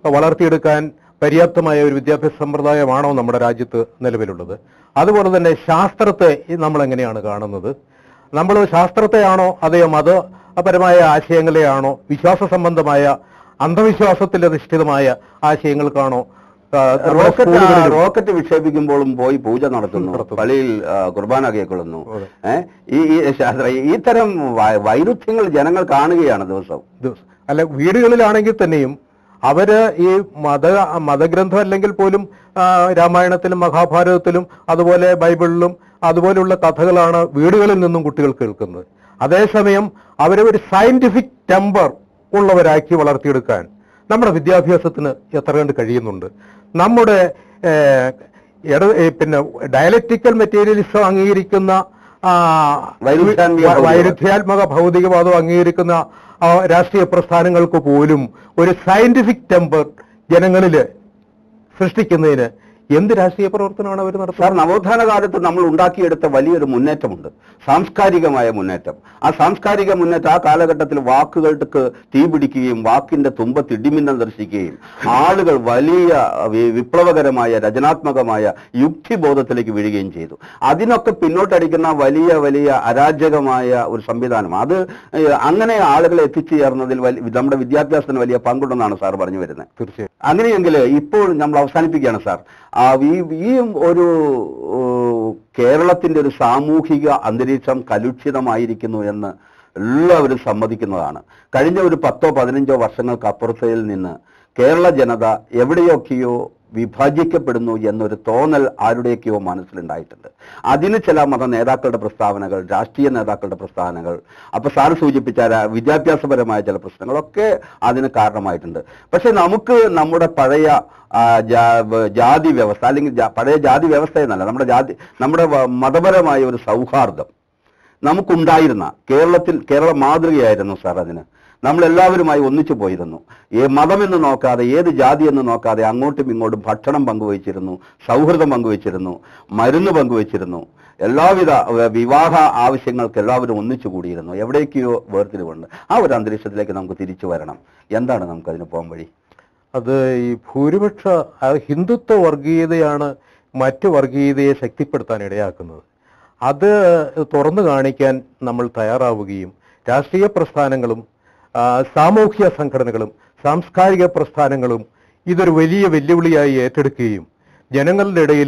Speaker 2: വളർത്തിയെടുക്കാൻ പര്യാപ്തമായ ഒരു വിദ്യാഭ്യാസ സമ്പ്രദായമാണോ നമ്മുടെ രാജ്യത്ത് നിലവിലുള്ളത് അതുപോലെ തന്നെ ശാസ്ത്രത്തെ നമ്മൾ എങ്ങനെയാണ് കാണുന്നത് നമ്മൾ ശാസ്ത്രത്തെയാണോ അതെയോ മതപരമായ ആശയങ്ങളെയാണോ വിശ്വാസ സംബന്ധമായ അന്ധവിശ്വാസത്തിൽ അധിഷ്ഠിതമായ ആശയങ്ങൾക്കാണോ ആ, നമ്മുടെ
Speaker 1: റോക്കറ്റ് ആ,
Speaker 2: സ്കൂളുകളിലും
Speaker 1: റോക്കറ്റ് വിക്ഷേപിക്കുമ്പോഴും പോയി പൂജ നടത്തുന്നു
Speaker 2: നടത്തുന്നു.
Speaker 1: പള്ളിയിൽ ആ, കുർബാന കേൾക്കൊള്ളുന്നു
Speaker 2: അതെ.
Speaker 1: ഏഹ് ഈ ഈ ശാസ്ത്ര ഈ തരം വൈ- വൈരുദ്ധ്യങ്ങൾ ജനങ്ങൾ കാണുകയാണ് ദിവസവും
Speaker 2: ദിവസം അല്ല വീടുകളിലാണെങ്കിൽ തന്നെയും അവര് ഈ മത മതഗ്രന്ഥം അല്ലെങ്കിൽ പോലും ആ, രാമായണത്തിലും മഹാഭാരതത്തിലും അതുപോലെ ബൈബിളിലും അതുപോലുള്ള കഥകളാണ് വീടുകളിൽ നിന്നും കുട്ടികൾ കേൾക്കുന്നത് അതേസമയം അവരെ ഒരു സയന്റിഫിക് ടെമ്പർ ഉള്ളവരാക്കി വളർത്തിയെടുക്കാൻ നമ്മുടെ വിദ്യാഭ്യാസത്തിന് എത്ര കണ്ട് കഴിയുന്നുണ്ട് നമ്മുടെ ഏഹ്, ഇട- ഏഹ്, പിന്നെ ഡയലക്റ്റിക്കൽ മെറ്റീരിയലിസം അംഗീകരിക്കുന്ന ആ,
Speaker 1: വൈരുദ്ധ്യാത്മിക ഭൗതികവാദം.
Speaker 2: വൈരുദ്ധ്യാത്മക ഭൗതികവാദം അംഗീകരിക്കുന്ന ആ, രാഷ്ട്രീയ പ്രസ്ഥാനങ്ങൾക്ക് പോലും ഒരു സയന്റിഫിക് ടെമ്പർ ജനങ്ങളില് സൃഷ്ടിക്കുന്നതിന് എന്ത് രാഷ്ട്രീയ പ്രവർത്തനമാണ് അവർ
Speaker 1: സാർ
Speaker 2: നടത്തുന്നത്
Speaker 1: നവോത്ഥാന കാലത്ത് നമ്മൾ ഉണ്ടാക്കിയെടുത്ത വലിയൊരു മുന്നേറ്റമുണ്ട് സാംസ്കാരികമായ മുന്നേറ്റം ആ സാംസ്കാരിക മുന്നേറ്റം ആ കാലഘട്ടത്തിൽ വാക്കുകൾക്ക് തീപിടിക്കുകയും വാക്കിന്റെ തുമ്പത്ത് ഇടിമിന്നൽ ദർശിക്കുകയും ആളുകൾ വലിയ വി- വിപ്ലവകരമായ രചനാത്മകമായ യുക്തിബോധത്തിലേക്ക് വീഴുകയും ചെയ്തു അതിനൊക്കെ പിന്നോട്ടടിക്കുന്ന വലിയ വലിയ അരാജകമായ ഒരു സംവിധാനം അത് ഏഹ്, അങ്ങനെ ആളുകളെ എത്തിച്ചേർന്നതിൽ വലി- നമ്മുടെ വിദ്യാഭ്യാസത്തിന് വലിയ പങ്കുണ്ടെന്നാണ് സാർ പറഞ്ഞു വരുന്നത്
Speaker 2: തീർച്ചയായും
Speaker 1: അങ്ങനെയെങ്കിൽ ഇപ്പോൾ നമ്മൾ അവസാനിപ്പിക്കുകയാണ് സാർ ആ ഈ ഈ ഒരു ഓ, കേരളത്തിന്റെ ഒരു സാമൂഹിക അന്തരീക്ഷം കലുഷിതമായിരിക്കുന്നു എന്ന് എല്ലാവരും സമ്മതിക്കുന്നതാണ് കഴിഞ്ഞ ഒരു പത്തോ പതിനഞ്ചോ വർഷങ്ങൾക്ക് അപ്പുറത്തിൽ നിന്ന് കേരള ജനത എവിടെയൊക്കെയോ വിഭജിക്കപ്പെടുന്നു എന്നൊരു തോന്നൽ ആരുടെയൊക്കെയോ മനസ്സിലുണ്ടായിട്ടുണ്ട് അതിന് ചില മത നേതാക്കളുടെ പ്രസ്താവനകൾ രാഷ്ട്രീയ നേതാക്കളുടെ പ്രസ്താവനകൾ അപ്പൊ സാർ സൂചിപ്പിച്ച ര- വിദ്യാഭ്യാസപരമായ ചില പ്രശ്നങ്ങളൊക്കെ അതിന് കാരണമായിട്ടുണ്ട് പക്ഷെ നമുക്ക് നമ്മുടെ പഴയ ആ, ജാ- വ- ജാതി വ്യവസ്ഥ അല്ലെങ്കിൽ ജാ- പഴയ ജാതി വ്യവസ്ഥ എന്നല്ല നമ്മുടെ ജാതി നമ്മുടെ വ- മതപരമായ ഒരു സൗഹാർദ്ദം നമുക്കുണ്ടായിരുന്ന കേരളത്തിൽ കേരള മാതൃകയായിരുന്നു സാർ അതിന് നമ്മൾ എല്ലാവരുമായി ഒന്നിച്ചു പോയിരുന്നു ഏ മതമെന്ന് നോക്കാതെ ഏത് ജാതി എന്ന് നോക്കാതെ അങ്ങോട്ടും ഇങ്ങോട്ടും ഭക്ഷണം പങ്കുവച്ചിരുന്നു സൗഹൃദം പങ്കുവച്ചിരുന്നു മരുന്ന് പങ്കുവച്ചിരുന്നു എല്ലാവിധ വ- വിവാഹ ആവശ്യങ്ങൾക്ക് എല്ലാവരും ഒന്നിച്ചു കൂടിയിരുന്നു എവിടേക്കോ വേർതിരിവുണ്ട് ആ ഒരു അന്തരീക്ഷത്തിലേക്ക് നമുക്ക് തിരിച്ചു വരണം എന്താണ് നമുക്ക് അതിന് പോകാൻ വഴി
Speaker 2: അത് ഈ ഭൂരിപക്ഷ ആ ഹിന്ദുത്വ വർഗീയതയാണ് മറ്റു വർഗീയതയെ ശക്തിപ്പെടുത്താൻ ഇടയാക്കുന്നത് അത് തുറന്നു കാണിക്കാൻ നമ്മൾ തയ്യാറാവുകയും രാഷ്ട്രീയ പ്രസ്ഥാനങ്ങളും ആ, സാമൂഹ്യ സംഘടനകളും സാംസ്കാരിക പ്രസ്ഥാനങ്ങളും ഇതൊരു വലിയ വെല്ലുവിളിയായി ഏറ്റെടുക്കുകയും ജനങ്ങളുടെ ഇടയിൽ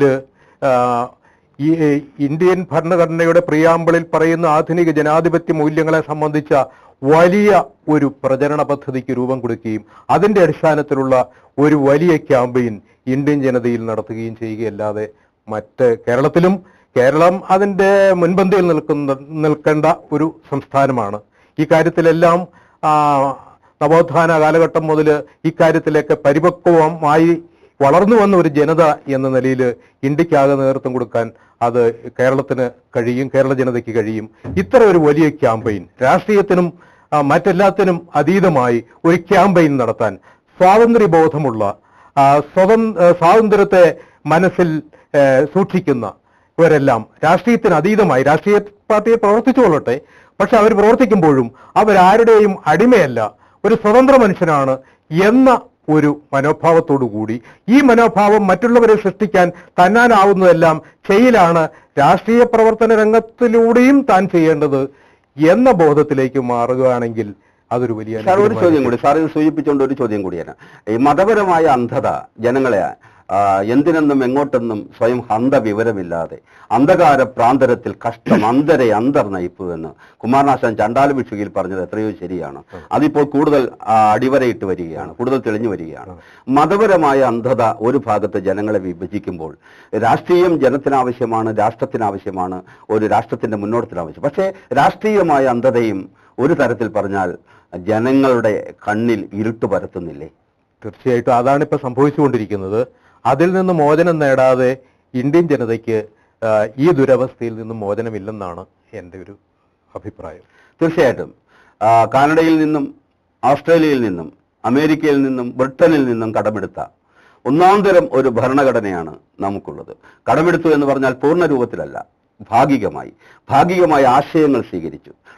Speaker 2: ഈ ഈ ഇന്ത്യൻ ഭരണഘടനയുടെ പ്രിയാമ്പിളിൽ പറയുന്ന ആധുനിക ജനാധിപത്യ മൂല്യങ്ങളെ സംബന്ധിച്ച വലിയ ഒരു പ്രചരണ പദ്ധതിക്ക് രൂപം കൊടുക്കുകയും അതിന്റെ അടിസ്ഥാനത്തിലുള്ള ഒരു വലിയ ക്യാമ്പയിൻ ഇന്ത്യൻ ജനതയിൽ നടത്തുകയും ചെയ്യുകയല്ലാതെ മറ്റ് കേരളത്തിലും കേരളം അതിന്റെ മുൻപന്തിയിൽ നിൽക്കുന്ന നിൽക്കേണ്ട ഒരു സംസ്ഥാനമാണ് ഈ കാര്യത്തിലെല്ലാം ആ, നവോത്ഥാന കാലഘട്ടം മുതൽ ഇക്കാര്യത്തിലേക്ക് പരിപക്വമായി വളർന്നു വന്ന ഒരു ജനത എന്ന നിലയിൽ ഇന്ത്യക്കാകെ നേതൃത്വം കൊടുക്കാൻ അത് കേരളത്തിന് കഴിയും കേരള ജനതയ്ക്ക് കഴിയും ഇത്ര ഒരു വലിയ ക്യാമ്പയിൻ രാഷ്ട്രീയത്തിനും ആ, മറ്റെല്ലാത്തിനും അതീതമായി ഒരു ക്യാമ്പയിൻ നടത്താൻ സ്വാതന്ത്ര്യബോധമുള്ള ആ, സ്വതന്ത്ര ആ, സ്വാതന്ത്ര്യത്തെ മനസ്സിൽ ഏ, സൂക്ഷിക്കുന്ന ഇവരെല്ലാം രാഷ്ട്രീയത്തിന് അതീതമായി രാഷ്ട്രീയ പാർട്ടിയെ പ്രവർത്തിച്ചുകൊള്ളട്ടെ പക്ഷെ അവർ പ്രവർത്തിക്കുമ്പോഴും അവരാരുടെയും അടിമയല്ല ഒരു സ്വതന്ത്ര മനുഷ്യനാണ് എന്ന ഒരു മനോഭാവത്തോടു കൂടി ഈ മനോഭാവം മറ്റുള്ളവരെ സൃഷ്ടിക്കാൻ തന്നാനാവുന്നതെല്ലാം ചെയ്യലാണ് രാഷ്ട്രീയ പ്രവർത്തന രംഗത്തിലൂടെയും താൻ ചെയ്യേണ്ടത് എന്ന ബോധത്തിലേക്ക് മാറുകയാണെങ്കിൽ അതൊരു വലിയ
Speaker 1: സാർ ഒരു
Speaker 2: അനുഗ്രഹമായിരിക്കും.
Speaker 1: ചോദ്യം കൂടി സാർ ഇത് സൂചിപ്പിച്ചുകൊണ്ട് ഒരു ചോദ്യം കൂടിയാണ് ഈ മതപരമായ അന്ധത ജനങ്ങളെ ആ, എന്തിനെന്നും എങ്ങോട്ടെന്നും സ്വയം ഹന്ത വിവരമില്ലാതെ അന്ധകാര പ്രാന്തരത്തിൽ കഷ്ടം അന്തരെ അന്തർ നയിപ്പു എന്ന് കുമാരനാശാൻ ചണ്ടാല ഭിക്ഷുകിൽ പറഞ്ഞത് എത്രയോ ശരിയാണ് അതിപ്പോൾ കൂടുതൽ ആ, അടിവരയിട്ട് വരികയാണ് കൂടുതൽ തെളിഞ്ഞു വരികയാണ് മതപരമായ അന്ധത ഒരു ഭാഗത്ത് ജനങ്ങളെ വിഭജിക്കുമ്പോൾ രാഷ്ട്രീയം ജനത്തിനാവശ്യമാണ് രാഷ്ട്രത്തിനാവശ്യമാണ് ഒരു രാഷ്ട്രത്തിന്റെ മുന്നോട്ടത്തിനാവശ്യം പക്ഷേ രാഷ്ട്രീയമായ അന്ധതയും ഒരു തരത്തിൽ പറഞ്ഞാൽ ജനങ്ങളുടെ കണ്ണിൽ ഇരുട്ട് പരത്തുന്നില്ലേ
Speaker 2: തീർച്ചയായിട്ടും അതാണ് ഇപ്പൊ സംഭവിച്ചുകൊണ്ടിരിക്കുന്നത് അതിൽ നിന്ന് മോചനം നേടാതെ ഇന്ത്യൻ ജനതയ്ക്ക് ആ, ഈ ദുരവസ്ഥയിൽ നിന്നും മോചനമില്ലെന്നാണ് എൻ്റെ ഒരു അഭിപ്രായം
Speaker 1: തീർച്ചയായിട്ടും ആ, കാനഡയിൽ നിന്നും ഓസ്ട്രേലിയയിൽ നിന്നും അമേരിക്കയിൽ നിന്നും ബ്രിട്ടനിൽ നിന്നും കടമെടുത്ത ഒന്നാം തരം ഒരു ഭരണഘടനയാണ് നമുക്കുള്ളത് കടമെടുത്തു എന്ന് പറഞ്ഞാൽ പൂർണ്ണ രൂപത്തിലല്ല ഭാഗികമായി ഭാഗികമായ ആശയങ്ങൾ സ്വീകരിച്ചു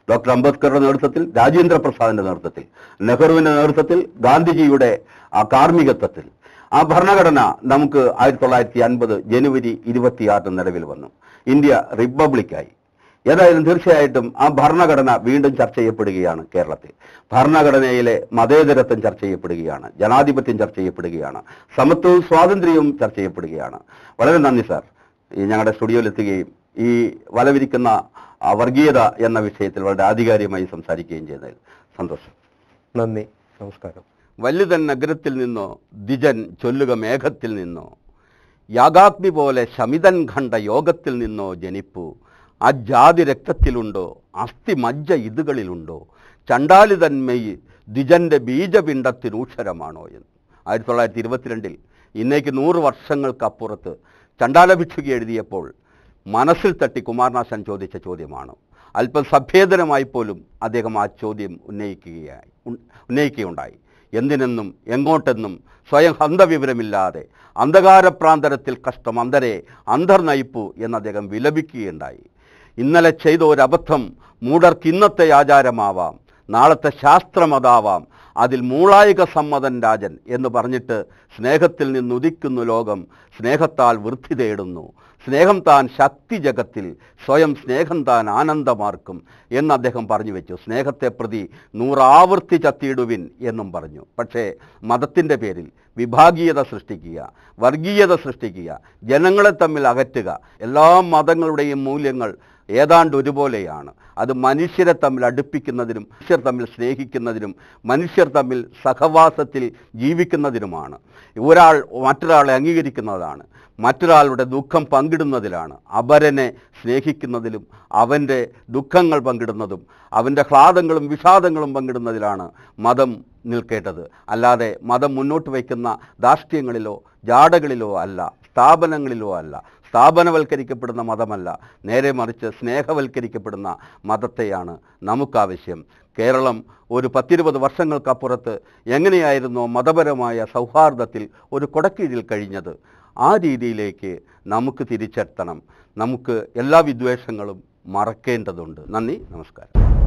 Speaker 1: ഡോക്ടർ അംബേദ്കറുടെ നേതൃത്വത്തിൽ രാജേന്ദ്ര പ്രസാദിന്റെ നേതൃത്വത്തിൽ നെഹ്റുവിന്റെ നേതൃത്വത്തിൽ ഗാന്ധിജിയുടെ ആ കാർമ്മികത്വത്തിൽ ആ ഭരണഘടന നമുക്ക് ആയിരത്തി തൊള്ളായിരത്തി അൻപത് ജനുവരി ഇരുപത്തിയാറിന് നിലവിൽ വന്നു ഇന്ത്യ റിപ്പബ്ലിക്കായി ഏതായാലും തീർച്ചയായിട്ടും ആ ഭരണഘടന വീണ്ടും ചർച്ച ചെയ്യപ്പെടുകയാണ് കേരളത്തിൽ ഭരണഘടനയിലെ മതേതരത്വം ചർച്ച ചെയ്യപ്പെടുകയാണ് ജനാധിപത്യം ചർച്ച ചെയ്യപ്പെടുകയാണ് സമത്വവും സ്വാതന്ത്ര്യവും ചർച്ച ചെയ്യപ്പെടുകയാണ് വളരെ നന്ദി സാർ ഈ ഞങ്ങളുടെ സ്റ്റുഡിയോയിലെത്തുകയും ഈ വലവിരിക്കുന്ന ആ, വർഗീയത എന്ന വിഷയത്തിൽ വളരെ ആധികാരികമായി സംസാരിക്കുകയും ചെയ്തതിൽ സന്തോഷം
Speaker 2: നന്ദി നമസ്കാരം
Speaker 1: വല്ലുതൻ നഗരത്തിൽ നിന്നോ ദ്വിജൻ ചൊല്ലുക മേഘത്തിൽ നിന്നോ യാഗാഗ്നി പോലെ ശമിതൻ കണ്ട യോഗത്തിൽ നിന്നോ ജനിപ്പു ആ ജാതി രക്തത്തിലുണ്ടോ അസ്ഥി മജ്ജ ഇതുകളിലുണ്ടോ ചണ്ടാലി തന്മയി ദ്വിജന്റെ ബീജപിണ്ഡത്തിനൂക്ഷരമാണോ എന്ന് ആയിരത്തി തൊള്ളായിരത്തി ഇരുപത്തിരണ്ടിൽ ഇന്നേക്ക് നൂറ് വർഷങ്ങൾക്കപ്പുറത്ത് ചണ്ടാല ഭിക്ഷുകി എഴുതിയപ്പോൾ മനസ്സിൽ തട്ടി കുമാരനാശൻ ചോദിച്ച ചോദ്യമാണ് അല്പം സഭ്യേതരമായി പോലും അദ്ദേഹം ആ ചോദ്യം ഉന്നയിക്കുകയായി ഉൻ- ഉന്നയിക്കുകയുണ്ടായി എന്തിനെന്നും എങ്ങോട്ടെന്നും സ്വയം ഹന്തവിവരമില്ലാതെ അന്ധകാരപ്രാന്തരത്തിൽ കഷ്ടം അന്തരെ അന്തർനയിപ്പു എന്ന് അദ്ദേഹം വിലപിക്കുകയുണ്ടായി ഇന്നലെ ചെയ്ത ഒരബദ്ധം മൂടർക്ക് ഇന്നത്തെ ആചാരമാവാം നാളത്തെ ശാസ്ത്രമതാവാം അതിൽ മൂളായിക സമ്മതൻ രാജൻ എന്ന് പറഞ്ഞിട്ട് സ്നേഹത്തിൽ നിന്നുദിക്കുന്നു ലോകം സ്നേഹത്താൽ വൃദ്ധി തേടുന്നു സ്നേഹം താൻ ശക്തി ജഗത്തിൽ സ്വയം സ്നേഹം താൻ ആനന്ദമാർക്കും എന്ന് അദ്ദേഹം പറഞ്ഞു വെച്ചു സ്നേഹത്തെ പ്രതി നൂറാവർത്തി ചത്തിയിടുവിൻ എന്നും പറഞ്ഞു പക്ഷേ മതത്തിൻ്റെ പേരിൽ വിഭാഗീയത സൃഷ്ടിക്കുക വർഗീയത സൃഷ്ടിക്കുക ജനങ്ങളെ തമ്മിൽ അകറ്റുക എല്ലാ മതങ്ങളുടെയും മൂല്യങ്ങൾ ഏതാണ്ട് ഒരുപോലെയാണ് അത് മനുഷ്യരെ തമ്മിൽ അടുപ്പിക്കുന്നതിനും മനുഷ്യർ തമ്മിൽ സ്നേഹിക്കുന്നതിനും മനുഷ്യർ തമ്മിൽ സഹവാസത്തിൽ ജീവിക്കുന്നതിനുമാണ് ഒരാൾ മറ്റൊരാളെ അംഗീകരിക്കുന്നതാണ് മറ്റൊരാളുടെ ദുഃഖം പങ്കിടുന്നതിലാണ് അപരനെ സ്നേഹിക്കുന്നതിലും അവൻ്റെ ദുഃഖങ്ങൾ പങ്കിടുന്നതും അവൻ്റെ ഹ്ലാദങ്ങളും വിഷാദങ്ങളും പങ്കിടുന്നതിലാണ് മതം നിൽക്കേണ്ടത് അല്ലാതെ മതം മുന്നോട്ട് വയ്ക്കുന്ന ധാർഷ്ട്യങ്ങളിലോ ജാടകളിലോ അല്ല സ്ഥാപനങ്ങളിലോ അല്ല സ്ഥാപനവൽക്കരിക്കപ്പെടുന്ന മതമല്ല നേരെ മറിച്ച് സ്നേഹവൽക്കരിക്കപ്പെടുന്ന മതത്തെയാണ് നമുക്കാവശ്യം കേരളം ഒരു പത്തിരുപത് വർഷങ്ങൾക്കപ്പുറത്ത് എങ്ങനെയായിരുന്നോ മതപരമായ സൗഹാർദ്ദത്തിൽ ഒരു കൊടക്കീഴിൽ കഴിഞ്ഞത് ആ രീതിയിലേക്ക് നമുക്ക് തിരിച്ചെത്തണം നമുക്ക് എല്ലാ വിദ്വേഷങ്ങളും മറക്കേണ്ടതുണ്ട് നന്ദി നമസ്കാരം